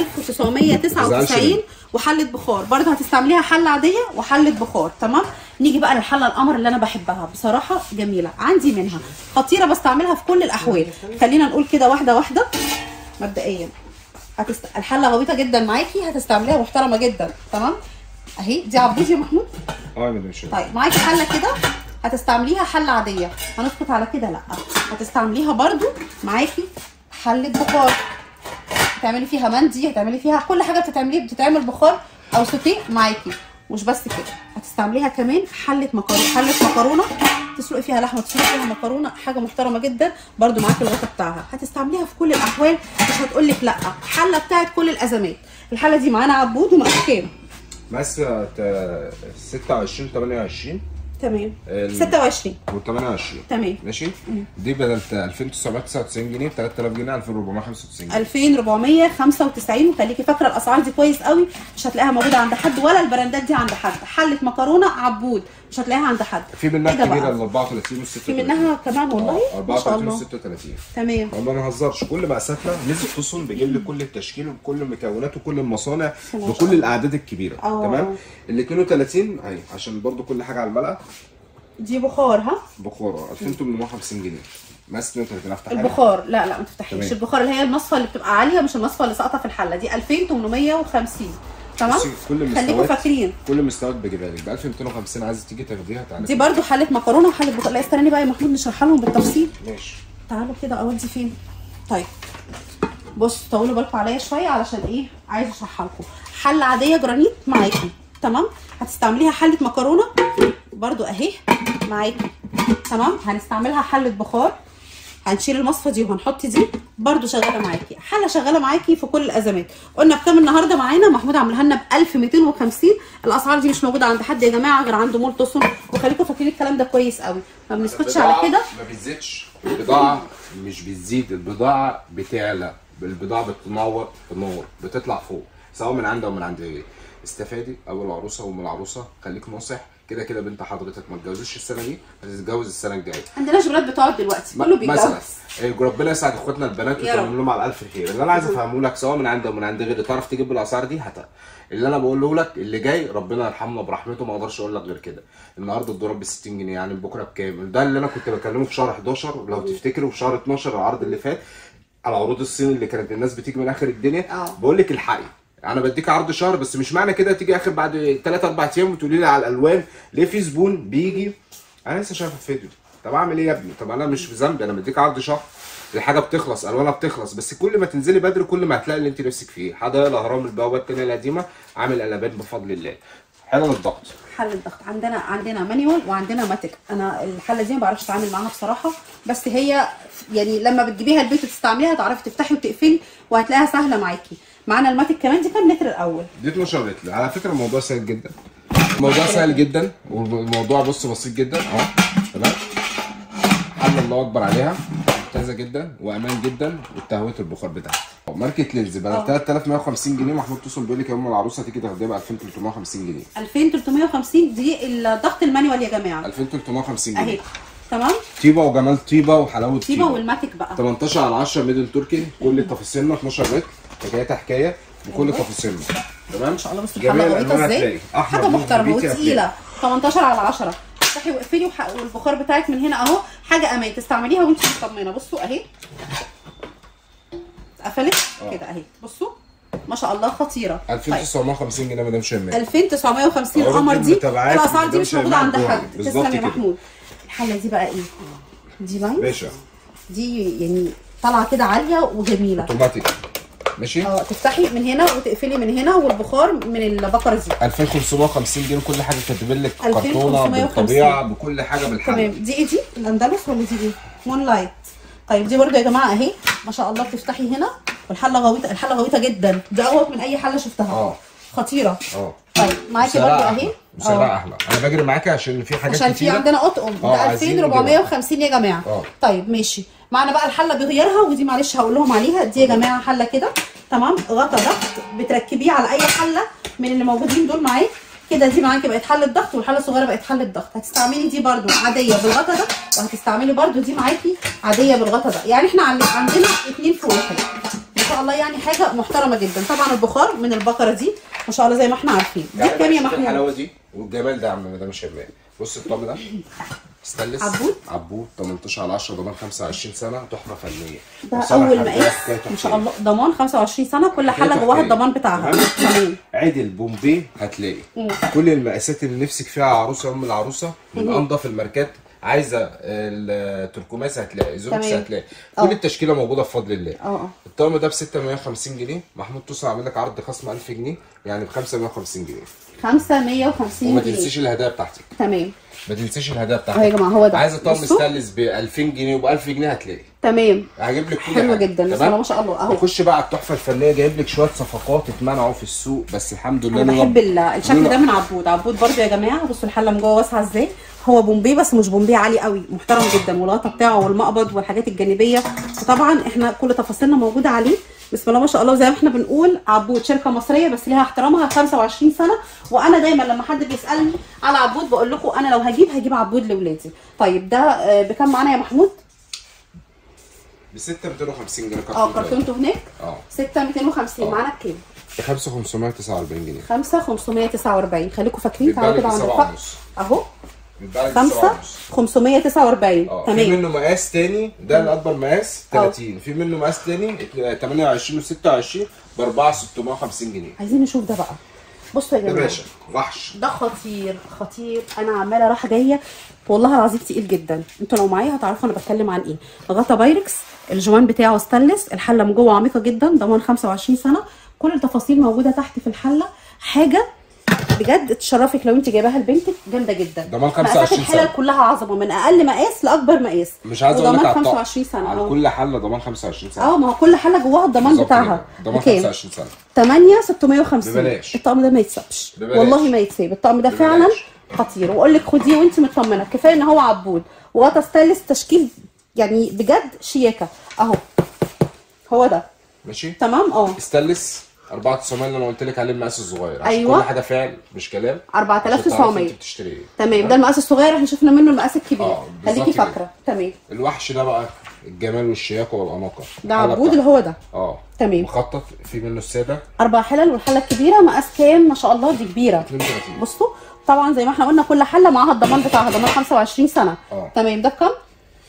1999 وحله بخار برضه هتستعمليها حله عاديه وحله بخار تمام نيجي بقى للحله القمر اللي انا بحبها بصراحه جميله عندي منها خطيره بستعملها في كل الاحوال خلينا نقول كده واحده واحده مبدئيا هتست... الحله غويطه جدا معاكي هتستعمليها محترمه جدا تمام اهي دي عبود يا محمود
اه يا مدام شيماء
طيب معاكي حله كده هتستعمليها حله عاديه هنسكت على كده لا هتستعمليها برضو معاكي حله بخار هتعملي فيها مندي هتعملي فيها كل حاجه بتتعمليه بتتعمل بخار او سوتيه معاكي مش بس كده هتستعمليها كمان حله مكرونه حله مكرونه تسلقي فيها لحمه تسلقي فيها مكرونه حاجه محترمه جدا برضو معاكي الغطا بتاعها هتستعمليها في كل الاحوال مش هتقول لك لا حله بتاعت كل الازمات الحله دي معانا عبود ومقاس كام
مقاس آه، 26 28
تمام
ال-
26
و 28
تمام
ماشي دي بدل 2999 جنيه ب 3000 جنيه 2495 جنيه
2495 وخليكي فاكره الاسعار دي كويس قوي مش هتلاقيها موجوده عند حد ولا البراندات دي عند حد حله مكرونه عبود مش هتلاقيها عند حد
في منها
كده بقى.
كبيره ال 34 و 36
في منها كمان والله
آه،
ما شاء
34 و
الله
36
تمام
والله ما نهزرش كل مقاساتنا نزل تصن بيجيب لك كل التشكيل وكل المكونات وكل المصانع
ما شاء
بكل الاعداد الكبيره
آه.
تمام ال 32 اهي عشان برضو كل حاجه على الملأ
دي بخار ها
بخار 2850 جنيه مقاس 32 افتح عليها.
البخار لا لا ما تفتحيش
تمام.
البخار اللي هي المصفى اللي بتبقى عاليه مش المصفى اللي ساقطه في الحله دي 2850 تمام
بصي، كل
خليكم
المستويات
فاكرين
كل مستويات بجيبها لك ب 1250 عايزه تيجي تاخديها تعالى
دي برضو حله مكرونه وحله بخار لا استناني بقى يا محمود نشرحها لهم بالتفصيل
ماشي
تعالوا كده اودي فين طيب بص طولوا بالكم عليا شويه علشان ايه عايزه اشرحها لكم حله عاديه جرانيت معاكي تمام هتستعمليها حله مكرونه برضو اهي معاكي تمام هنستعملها حله بخار هنشيل المصفى دي وهنحط دي برضو شغاله معاكي حله شغاله معاكي في كل الازمات قلنا بكام النهارده معانا محمود عاملها لنا ب 1250 الاسعار دي مش موجوده عند حد يا جماعه غير عند مول تصن وخليكم فاكرين الكلام ده كويس قوي ما بنسكتش على
البضاعة
كده
ما بتزيدش البضاعة مش بتزيد البضاعة بتعلى البضاعة بتنور بتنور بتطلع فوق سواء من عند او من عند غيري استفادي اول العروسة وام العروسة خليك ناصح كده كده بنت حضرتك ما تتجوزش السنة دي هتتجوز السنة الجاية
عندناش بنات بتقعد دلوقتي كله بيتجوز
مثلا إيه، ربنا يسعد اخواتنا البنات
يا رب.
ويتمم لهم على الف خير اللي انا عايز افهمه لك سواء من عند او من عند غيري تعرف تجيب بالاسعار دي هت اللي انا بقوله لك اللي جاي ربنا يرحمنا برحمته ما اقدرش اقول لك غير كده النهارده الدولار ب 60 جنيه يعني بكره بكام ده اللي انا كنت بكلمه في شهر 11 لو تفتكروا في شهر 12 العرض اللي فات على عروض الصين اللي كانت الناس بتيجي من اخر الدنيا
آه.
بقول لك الحقي انا بديك عرض شهر بس مش معنى كده تيجي اخر بعد 3 4 ايام وتقولي لي على الالوان ليه في زبون بيجي انا لسه شايف الفيديو طب اعمل ايه يا ابني طب انا مش في ذنبي انا مديك عرض شهر الحاجه بتخلص الوانها بتخلص بس كل ما تنزلي بدري كل ما هتلاقي اللي انت نفسك فيه حدائق الاهرام البوابه التانيه القديمه عامل قلبان بفضل الله حلل الضغط
حل الضغط عندنا عندنا مانيوال وعندنا ماتيك انا الحله دي ما بعرفش اتعامل معاها بصراحه بس هي يعني لما بتجيبيها البيت وتستعمليها تعرفي تفتحي وتقفلي وهتلاقيها سهله معاكي معانا الماتيك كمان دي كام لتر الاول
دي 12 لتر على فكره الموضوع سهل جدا الموضوع سهل جدا والموضوع بص بسيط جدا اهو تمام حل الله اكبر عليها ممتازه جدا وامان جدا والتهويه البخار بتاعها ماركه لينز بدل
آه.
3150 جنيه محمود توصل بيقول لك يا ام العروسه تيجي تاخديها ب 2350 جنيه
2350 دي الضغط المانيوال يا جماعه
2350
اهي
جنيه
تمام
طيبه وجمال طيبه وحلاوه
طيبه والماتيك بقى
18 على 10 ميدل تركي كل تفاصيلنا 12 لتر حكايتها حكايه بكل
أيوة.
تفاصيلنا تمام
ما شاء الله بص
جميع
الحله غويطه
الألوان
ازاي
هتلاقي. أحمر،
حاجه
بلو،
محترمه
بيتي هتلاقي.
وتقيله 18 على 10 افتحي واقفلي وح- والبخار بتاعك من هنا اهو حاجه امان تستعمليها وانت مطمنه بصوا اهي اتقفلت
آه.
كده اهي بصوا ما شاء الله خطيره طيب
2950 جنيه مدام شمال
2950
عروض
القمر دي
المتابعات
الاسعار دي
اللي
مش
ده
موجوده عند
شايفاها
حد
جوه. بالظبط
تسلم يا
كده.
محمود الحله دي بقى ايه دي باين
باشا
دي يعني طالعه كده عاليه وجميله
اوتوماتيك ماشي
اه تفتحي من هنا وتقفلي من هنا والبخار من البقره دي
2550 جنيه كل حاجه كاتبين لك
2550.
كرتونه بالطبيعه بكل حاجه بالحل
تمام دي ايه دي الاندلس ولا دي ايه مون لايت طيب دي برده يا جماعه اهي ما شاء الله بتفتحي هنا والحله غويطه الحله غويطه جدا دي اغوط من اي حله شفتها
اه
خطيره
اه
طيب معاكي
سعرها
برده
أحلى.
اهي
سعرها
اه
احلى انا بجري معاكي عشان في حاجات
عشان في
كتيره
عندنا اطقم
اه،
ده
عايزين
2450 يا جماعه
اه.
طيب ماشي معانا بقى الحله بغيارها ودي معلش هقول لهم عليها دي يا جماعه حله كده تمام غطا ضغط بتركبيه على اي حله من اللي موجودين دول معاك كده دي معاكي بقت حله ضغط والحله الصغيره بقت حله ضغط هتستعملي دي برده عاديه بالغطا ده وهتستعملي برده دي معاكي عاديه بالغطا ده يعني احنا عن- عندنا اتنين في واحد ما شاء الله يعني حاجه محترمه جدا طبعا البخار من البقره دي ما شاء الله زي ما احنا عارفين دي
يعني
بكام يا
شوف
محمود
الحلاوه دي والجمال ده يا عم مدام شمال بص الطقم ده ستانلس
عبود؟
عبود 18 على 10 ضمان 25 سنه تحفه فنيه
ده
وصالح
اول
حربية
مقاس
حكاية
ما شاء
تحفية.
الله ضمان 25 سنه كل حاله
حكاية
جواها
تحفية.
الضمان بتاعها
تمام؟
تمام
عدل بومبي هتلاقي كل المقاسات اللي نفسك فيها عروسه ام العروسه من
مم.
انضف الماركات عايزه التركماس هتلاقي زوكس
تمام.
هتلاقي
اه.
كل التشكيله موجوده بفضل الله
اه اه
الطقم ده ب 650 جنيه محمود توصل عامل لك عرض خصم 1000 جنيه يعني ب 550 جنيه
550
وما
جنيه
تنسيش الهدايا بتاعتك
تمام
ما تنسيش الهدايا
اهو يا
بتاعتك
جماعه هو ده
عايزه طقم
بصوا.
ستانلس ب 2000 جنيه وب 1000 جنيه هتلاقي
تمام
هجيب لك كل
حلو
حاجة.
جدا بسم
تمام؟
الله ما شاء الله اهو
نخش بقى على التحفه الفنيه جايب لك شويه صفقات اتمنعوا في السوق بس الحمد لله
انا
لولا-
بحب ال- الشكل
لولا-
ده من عبود عبود برضو يا جماعه بصوا الحله من جوه واسعه ازاي هو بومبي بس مش بومبي عالي قوي محترم جدا والغطا بتاعه والمقبض والحاجات الجانبيه وطبعا احنا كل تفاصيلنا موجوده عليه بسم الله ما شاء الله زي ما احنا بنقول عبود شركه مصريه بس ليها احترامها 25 سنه وانا دايما لما حد بيسالني على عبود بقول لكم انا لو هجيب هجيب عبود لاولادي طيب ده آه، بكام معانا يا محمود
ب 6250 جنيه
اه كرتونته هناك
اه
6 250
اه.
معانا بكام
ب 5549 جنيه
5 549 خليكم فاكرين
بيتباع
تعالوا
لك
كده عند
بسبعة
الفقر
ونص
اهو
بيتباع لك
5
بسبعة ونص
549
اه في
تمام
منه مقاس تاني ده الاكبر مقاس
اه.
30 في منه مقاس تاني 28 و26 ب 4650 جنيه
عايزين نشوف ده بقى بصوا يا
ده
جماعه
باشا وحش
ده خطير خطير انا عماله رايحه جايه والله العظيم تقيل جدا انتوا لو معايا هتعرفوا انا بتكلم عن ايه غطا بايركس الجوان بتاعه ستانلس الحله من جوه عميقه جدا ضمان 25 سنه كل التفاصيل موجوده تحت في الحله حاجه بجد تشرفك لو انت جايباها لبنتك جامده جدا
ضمان
مقاسات
25
الحلل
سنة.
كلها عظمه من اقل مقاس لاكبر مقاس
مش عايز اقول لك
وضمان
على الطقم
25 سنه
على
اه
كل حله ضمان 25 سنه
اه ما هو كل حله جواها الضمان
بالظبط
بتاعها
كده. ضمان
بكام
25 سنه
8 650
ببلاش.
الطقم ده ما يتسابش
ببلاش.
والله ما يتساب الطقم ده
ببلاش.
فعلا خطير واقول لك خديه وانت مطمنه كفايه ان هو عبود وغطا ستانلس تشكيل يعني بجد شياكه اهو هو ده
ماشي
تمام اه
استانلس 4900 اللي انا قلت لك عليه المقاس الصغير عشان
أيوة.
كل حاجه فعل مش كلام عشان تعرفي
4900
انت بتشتري ايه
تمام ده المقاس الصغير احنا شفنا منه المقاس الكبير
اه، بالظبط
خليكي
كده.
فاكره تمام
الوحش ده بقى الجمال والشياكه والاناقه
ده
الحلة
عبود
بتاعته.
اللي هو ده
اه
تمام.
مخطط في منه الساده
اربع حلل والحله الكبيره مقاس كام ما شاء الله دي كبيره
32
بصوا طبعا زي ما احنا قلنا كل حله معاها الضمان بتاعها ضمان 25 سنه
اه.
تمام ده بكام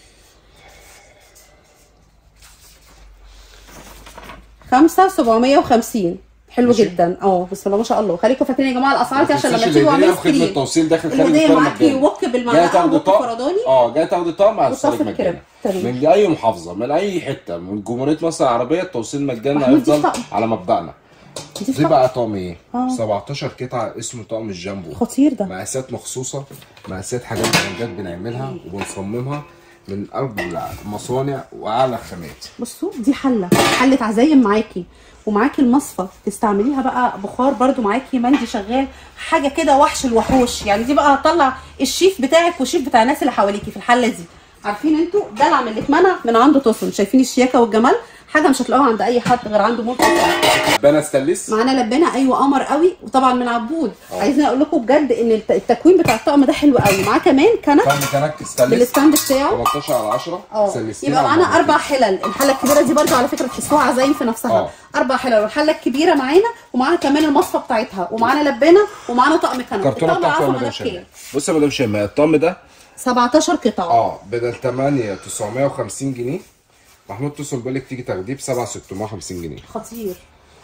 خمسة سبعمية وخمسين حلو
ماشي.
جدا اه بسم الله ما شاء الله خليكم فاكرين يا جماعه الاسعار دي عشان لما
تنساش
تيجوا
الهدية
اعملوا
وخدمة
سكرين
توصيل داخل خارج
الهديه
الفرن
معاكي
مجاني.
وك
جاي
بالمعلقه
تاخدي
وك
طقم
فرداني
اه جاي تاخدي طقم على
وصافي
الصاج
الكريم.
مجاني
تمام.
من اي محافظه من اي حته من جمهوريه مصر العربيه التوصيل مجاني
محمود دي
هيفضل
طقم.
على مبدأنا
دي
دي بقى طقم ايه؟
اه.
17 قطعه اسمه طقم الجامبو
خطير ده
مقاسات مخصوصه مقاسات حاجات براندات بنعملها وبنصممها من اغلى المصانع واعلى الخامات
بصوا دي حله حله عزايم معاكي ومعاكي المصفى تستعمليها بقى بخار برضو معاكي مندي شغال حاجه كده وحش الوحوش يعني دي بقى هتطلع الشيف بتاعك والشيف بتاع الناس اللي حواليكي في الحله دي عارفين انتوا دلع من اللي اتمنع من عنده تصل شايفين الشياكه والجمال حاجه مش هتلاقوها عند اي حد غير عنده ملك
بنا ستانلس
معانا لبانه ايوه قمر قوي وطبعا من عبود
اه.
عايزين اقول لكم بجد ان الت- التكوين بتاع الطقم ده حلو قوي معاه كمان كنك
طقم كنك ستانلس
بالستاند بتاعه
18 على 10
اه
سلستين
يبقى
على
معانا
بعض.
اربع حلل الحله الكبيره دي برضو على فكره تحسوها عزايم في نفسها
اه.
اربع حلل والحله الكبيره معانا ومعانا كمان المصفى بتاعتها ومعانا لبانه ومعانا طقم كنك
الكرتونه
الطقم
بتاعته يا
عارفه
مدام
ده
شيماء
بكام
بص يا مدام شيماء الطقم ده
17 قطعه
اه بدل 8 950 جنيه محمود اتصل بالك تيجي تاخديه ب 7 650 جنيه
خطير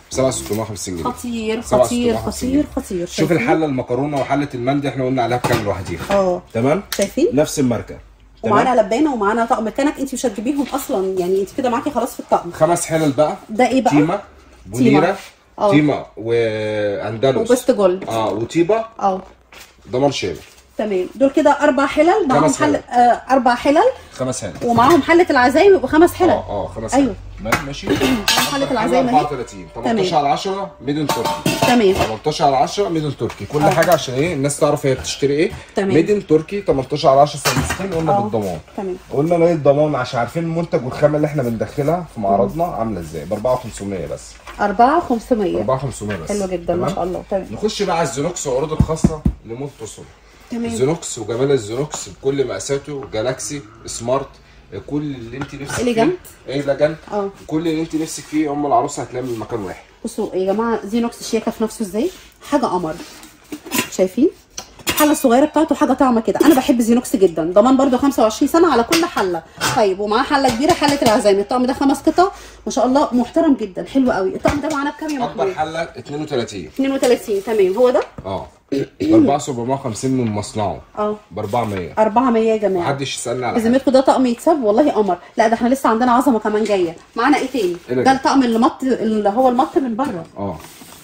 7650 جنيه
خطير
سبعة
خطير
ستمائة وخمسين
خطير
جنيه.
خطير
شوف
شايفين؟
الحله المكرونه وحله المندي احنا قلنا عليها بكام لوحديها
اه
تمام
شايفين
نفس الماركه
ومعانا لبانه ومعانا طقم كنك انت مش هتجيبيهم اصلا يعني انت كده معاكي خلاص في الطقم
خمس حلل بقى
ده ايه بقى
تيما بونيره
اه.
تيما واندلس
وبست جولد
اه وتيبا
اه
دمر شامل
تمام دول كده اربع حلل معاهم
خمس
حل
حلل.
آه اربع حلل
خمس حلل
ومعاهم حله العزايم يبقوا خمس حلل
اه اه خمس
أيوه.
حلل ماشي
حلة العزايم اهي
34 18 على 10 ميدن تركي
تمام
18 على 10 ميدن تركي كل
اه.
حاجه عشان ايه الناس تعرف هي بتشتري ايه
تمام.
ميدن تركي 18 على 10 سنتين قلنا
اه.
بالضمان
تمام
قلنا ليه الضمان عشان عارفين المنتج والخامه اللي احنا بندخلها في معرضنا عامله ازاي ب 4500 بس
4500
4500 بس
حلو جدا ما
تمام؟
شاء الله تمام
نخش بقى على الزينوكس وعروض الخاصه لمنتصر
تمام
الزينوكس وجمال الزينوكس بكل مقاساته جالاكسي سمارت كل اللي انت نفسك
إليجانت.
فيه ايليجانت
اه
كل اللي انت نفسك فيه ام العروسه هتلاقيه من مكان واحد
بصوا يا جماعه زينوكس شياكه في نفسه ازاي حاجه قمر شايفين الحله الصغيره بتاعته حاجه طعمه كده انا بحب زينوكس جدا ضمان برده 25 سنه على كل حله طيب ومعاه حله كبيره حله العزايم الطقم ده خمس قطع ما شاء الله محترم جدا حلو قوي الطقم ده معانا بكام يا
اكبر
محمود
حله 32
32 تمام هو ده
اه ب 4750 من مصنعه
اه
ب 400
400 يا جماعه
محدش يسالني على حاجه
بذمتكم ده طقم يتساب والله قمر لا ده احنا لسه عندنا عظمه كمان جايه معانا ايه تاني
إيه ده؟
ده الطقم اللي مط اللي هو المط من بره
اه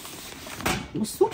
بصوا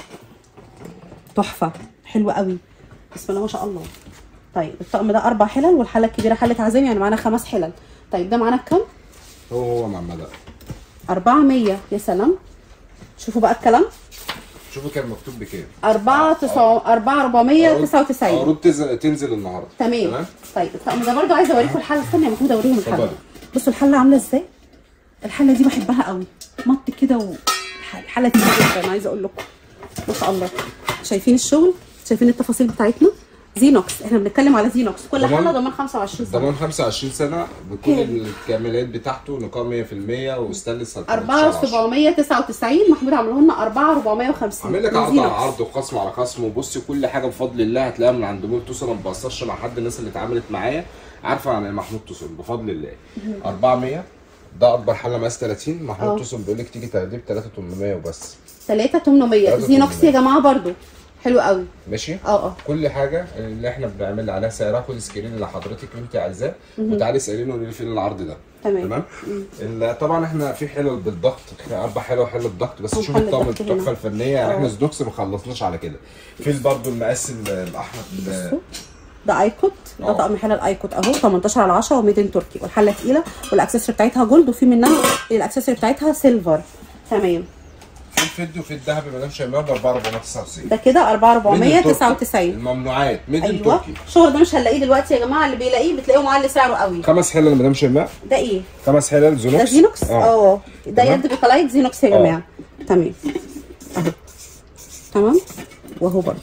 تحفه حلو قوي بسم الله ما شاء الله طيب الطقم ده اربع حلل والحله الكبيره حله عزايم يعني معانا خمس حلل طيب ده معانا بكام
هو هو مع مدى
400 يا سلام شوفوا بقى الكلام
شوفوا كان مكتوب بكام
4 9 4 499
عروض تنزل تنزل النهارده
تمام طيب الطقم ده برضو عايزه اوريكم الحله استنى يا محمود اوريهم الحله
اتفضلي.
بصوا الحله عامله ازاي الحله دي بحبها قوي مط كده و الحله دي جدا عايزه اقول لكم ما شاء الله شايفين الشغل شايفين التفاصيل بتاعتنا زينوكس احنا بنتكلم على زينوكس كل
ضمان-
حله ضمان 25 سنه
ضمان 25 سنه بكل
كام؟
الكاملات بتاعته نقاء 100% وستانلس 13
4799 محمود عامله لنا 4450
عامل لك عرض على
زينوكس.
عرض وخصم على خصم وبصي كل حاجه بفضل الله هتلاقيها من عند مول توصل ما بقصرش مع حد الناس اللي اتعاملت معايا عارفه عن محمود توصل بفضل الله 400 ده اكبر حله مقاس 30
اه.
محمود توصل بيقول لك تيجي تقديم 3800 وبس
3800
3800.
زينوكس يا جماعه برضو حلو قوي
ماشي
اه اه
كل حاجه اللي احنا بنعمل عليها سعرها خد سكرين اللي حضرتك انت عايزاه وتعالي اساليني قولي لي فين العرض ده
تمام.
تمام ال- طبعا احنا في حلل بالضغط اربع حلل وحلل ضغط بس
أو
شوف
حلة
الطقم
ضغط
التحفه
هنا.
الفنيه يعني
اه.
احنا سدوكس ما خلصناش على كده في برضه المقاس ال- الاحمر ال-
بصوا ده ايكوت ده
اه.
طقم حلل ايكوت اهو 18 على 10 و200 تركي والحله تقيله والاكسسوار بتاعتها جولد وفي منها الاكسسوار بتاعتها سيلفر تمام
في الفيديو في الذهب مدام شيماء ب 4499
ده كده 4499
الممنوعات ميدن
ايوه
تركي
الشغل ده مش هنلاقيه دلوقتي يا جماعه اللي بيلاقيه بتلاقيه معلي سعره قوي
خمس حلل مدام شيماء
ده ايه
خمس حلل
ده
زينوكس
زينوكس
اه
اه ده
تمام.
يد بيكلايت زينوكس يا
اه.
جماعه تمام اهو تمام وهو برضو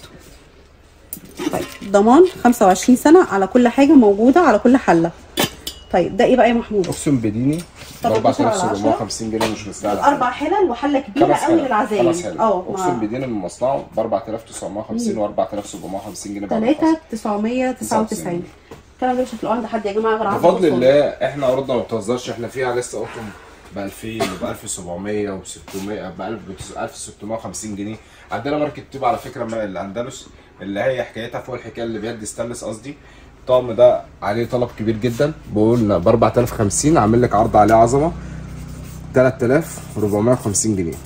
طيب ضمان 25 سنه على كل حاجه موجوده على كل حله طيب ده ايه بقى يا محمود
اقسم بديني ب
13 على
4750 جنيه مش مستاهل
اربع حلل وحله كبيره
خمس
قوي
حلل
للعزايم
خمس حلل
اه
اقسم
مع
بدين من مصنعه ب 4950 و 4750 جنيه بعد
3
الخصم.
999 الكلام ده مش هتلاقوه عند حد يا جماعه غير عند
بفضل
الوصول.
الله احنا عروضنا ما بتهزرش احنا فيها لسه قطن ب 2000 وب 1700 وب 600 ب 1650 جنيه عندنا ماركه تيب على فكره ما- الاندلس اللي هي حكايتها فوق الحكايه اللي بيد ستانلس قصدي الطقم ده عليه طلب كبير جدا بقول ب 4050 عامل لك عرض عليه عظمه 3450 جنيه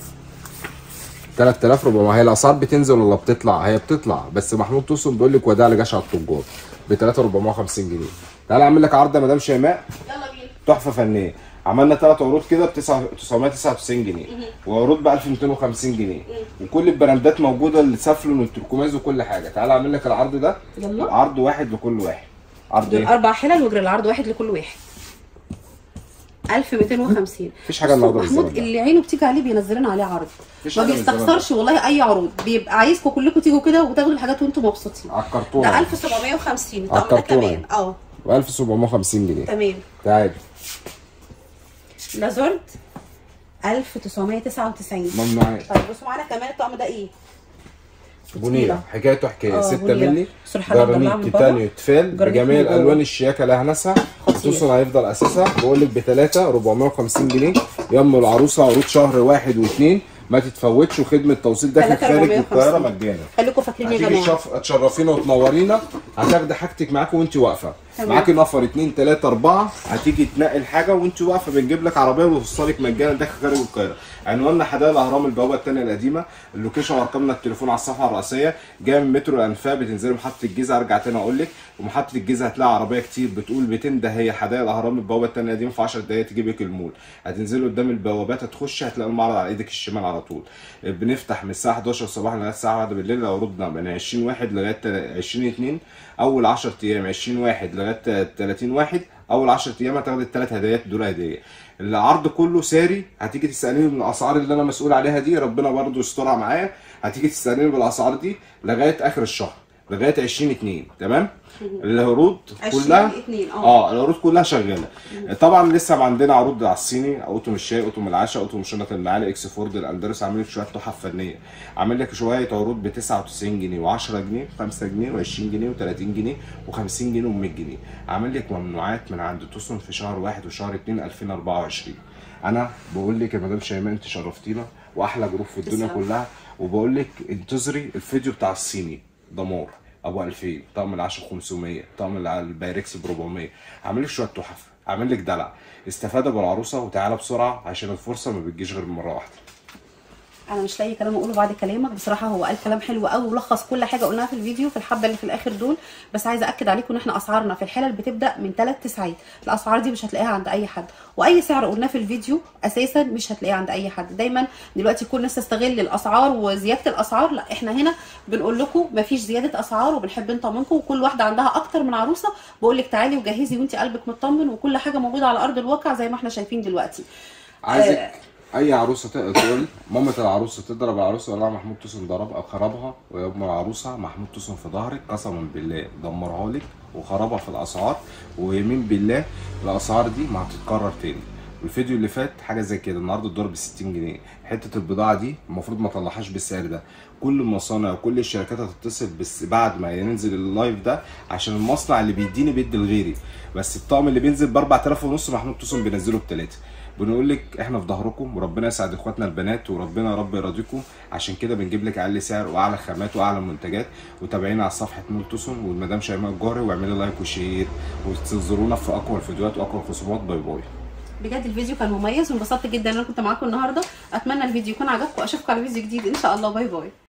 3400 هي الاسعار بتنزل ولا بتطلع هي بتطلع بس محمود توسن بيقول لك وداع لجشع التجار ب 3450 جنيه تعالى اعمل لك عرض يا مدام شيماء
يلا بينا
تحفه فنيه عملنا ثلاث عروض كده ب 999 جنيه وعروض ب 1250 جنيه وكل البراندات موجوده السافلون والتركماز وكل حاجه تعالى اعمل لك العرض ده
يلا.
عرض واحد لكل واحد عرض
دول
ايه
اربع حلل واجري العرض واحد لكل واحد 1250
مفيش حاجة
بصوا،
النهاردة
محمود
بالزمن ده.
اللي عينه بتيجي عليه بينزل لنا عليه عرض
مفيش
ما
حاجة بالزمن ده.
بيستخسرش والله اي عروض بيبقى عايزكم كلكم تيجوا كده وتاخدوا الحاجات وانتم مبسوطين
على
ده
الكرتونه
1750
على
الطقم ده
الكرتونة.
كمان اه
ب 1750 جنيه
تمام
تعالى
لازورد 1999
ممنوعات
طيب بصوا معانا كمان الطقم ده ايه؟
بونيرة حكايته حكايه
اه،
6
بونيرة.
مللي
بصوا الحلقة مطلعة
جرانيت
من
تيتانيو
بره.
تفال
جرانيت
بجميع
من جوه.
الالوان الشياكه لها ناسها
خطير.
خصوصا هيفضل اساسها بقول لك ب 3 450 جنيه يم العروسه عروض شهر واحد واثنين ما تتفوتش وخدمه توصيل داخل خارج
3450.
القاهره مجانا
خليكم فاكرين يا
هتيجي
جماعه
تشرف- تشرفينا وتنورينا هتاخدي حاجتك معاكي وانت واقفه
تمام.
معاكي نفر اتنين تلاته اربعه هتيجي تنقي الحاجه وانت واقفه بنجيب لك عربيه وتوصلك مجانا داخل خارج القاهره عنواننا حدائق الاهرام البوابه الثانيه القديمه اللوكيشن وارقامنا التليفون على الصفحه الرئيسيه جايه من مترو الانفاق بتنزلي محطه الجيزه ارجع تاني اقول لك ومحطه الجيزه هتلاقي عربيه كتير بتقول بتنده هي حدائق الاهرام البوابه الثانيه القديمه في 10 دقائق تجيبك المول هتنزلي قدام البوابات هتخشي هتلاقي المعرض على ايدك الشمال على طول بنفتح من الساعه 11 صباحا لغايه الساعه 1 بالليل عروضنا من 20 واحد لغايه 20 2 اول 10 ايام 20 واحد لغايه 30 واحد اول 10 ايام هتاخد الثلاث هدايات دول هديه العرض كله ساري هتيجي تسالني من الاسعار اللي انا مسؤول عليها دي ربنا برضو يسترها معايا هتيجي تسالني بالاسعار دي لغايه اخر الشهر لغايه 20 2 تمام العروض
20
كلها
اتنين، اه.
اه العروض كلها شغاله طبعا لسه ما عندنا عروض على الصيني اوتوم الشاي اوتوم العشاء اوتوم شنط المعالق اكس فورد الاندلس عامل لك شويه تحف فنيه عامل لك شويه عروض ب 99 جنيه و10 جنيه 5 جنيه و20 جنيه و30 جنيه و50 جنيه و100 جنيه عامل لك ممنوعات من عند توسن في شهر واحد وشهر 2 2024 انا بقول لك يا مدام شيماء انت شرفتينا واحلى جروب في الدنيا
تسلم.
كلها وبقول لك انتظري الفيديو بتاع الصيني دمار ابو 2000 طقم العشاء 500 طقم الع- البايركس ب 400 عامل لك شويه تحف عامل لك دلع استفاده بالعروسه وتعالى بسرعه عشان الفرصه ما بتجيش غير مره واحده
انا مش لاقي كلام اقوله بعد كلامك بصراحه هو قال كلام حلو قوي ولخص كل حاجه قلناها في الفيديو في الحبه اللي في الاخر دول بس عايزه اكد عليكم ان احنا اسعارنا في الحلل بتبدا من 3 تسعات الاسعار دي مش هتلاقيها عند اي حد واي سعر قلناه في الفيديو اساسا مش هتلاقيه عند اي حد دايما دلوقتي كل الناس تستغل الاسعار وزياده الاسعار لا احنا هنا بنقول لكم مفيش زياده اسعار وبنحب نطمنكم وكل واحده عندها اكتر من عروسه بقول لك تعالي وجهزي وانت قلبك مطمن وكل حاجه موجوده على ارض الواقع زي ما احنا شايفين دلوقتي
عايزك اي عروسه ت- تقول مامة العروسه تضرب العروسه يقول لها محمود توسن ضرب او خربها ويا ام العروسه محمود توسن في ظهرك قسما بالله دمرها لك وخربها في الاسعار ويمين بالله الاسعار دي ما هتتكرر تاني والفيديو اللي فات حاجه زي كده النهارده الدولار ب 60 جنيه حته البضاعه دي المفروض ما طلعهاش بالسعر ده كل المصانع وكل الشركات هتتصل بس بعد ما ينزل اللايف ده عشان المصنع اللي بيديني بيدي لغيري بس الطقم اللي بينزل ب 4000 ونص محمود توسن بينزله بثلاثه بنقول لك احنا في ظهركم وربنا يسعد اخواتنا البنات وربنا يا رب يرضيكم عشان كده بنجيب لك اقل سعر واعلى خامات واعلى منتجات وتابعينا على صفحه نور توسن والمدام شيماء الجوهري واعملي لايك وشير وتنظرونا في اقوى الفيديوهات واقوى الخصومات باي باي
بجد الفيديو كان مميز وانبسطت جدا ان انا كنت معاكم النهارده اتمنى الفيديو يكون عجبكم اشوفكم على فيديو جديد ان شاء الله باي باي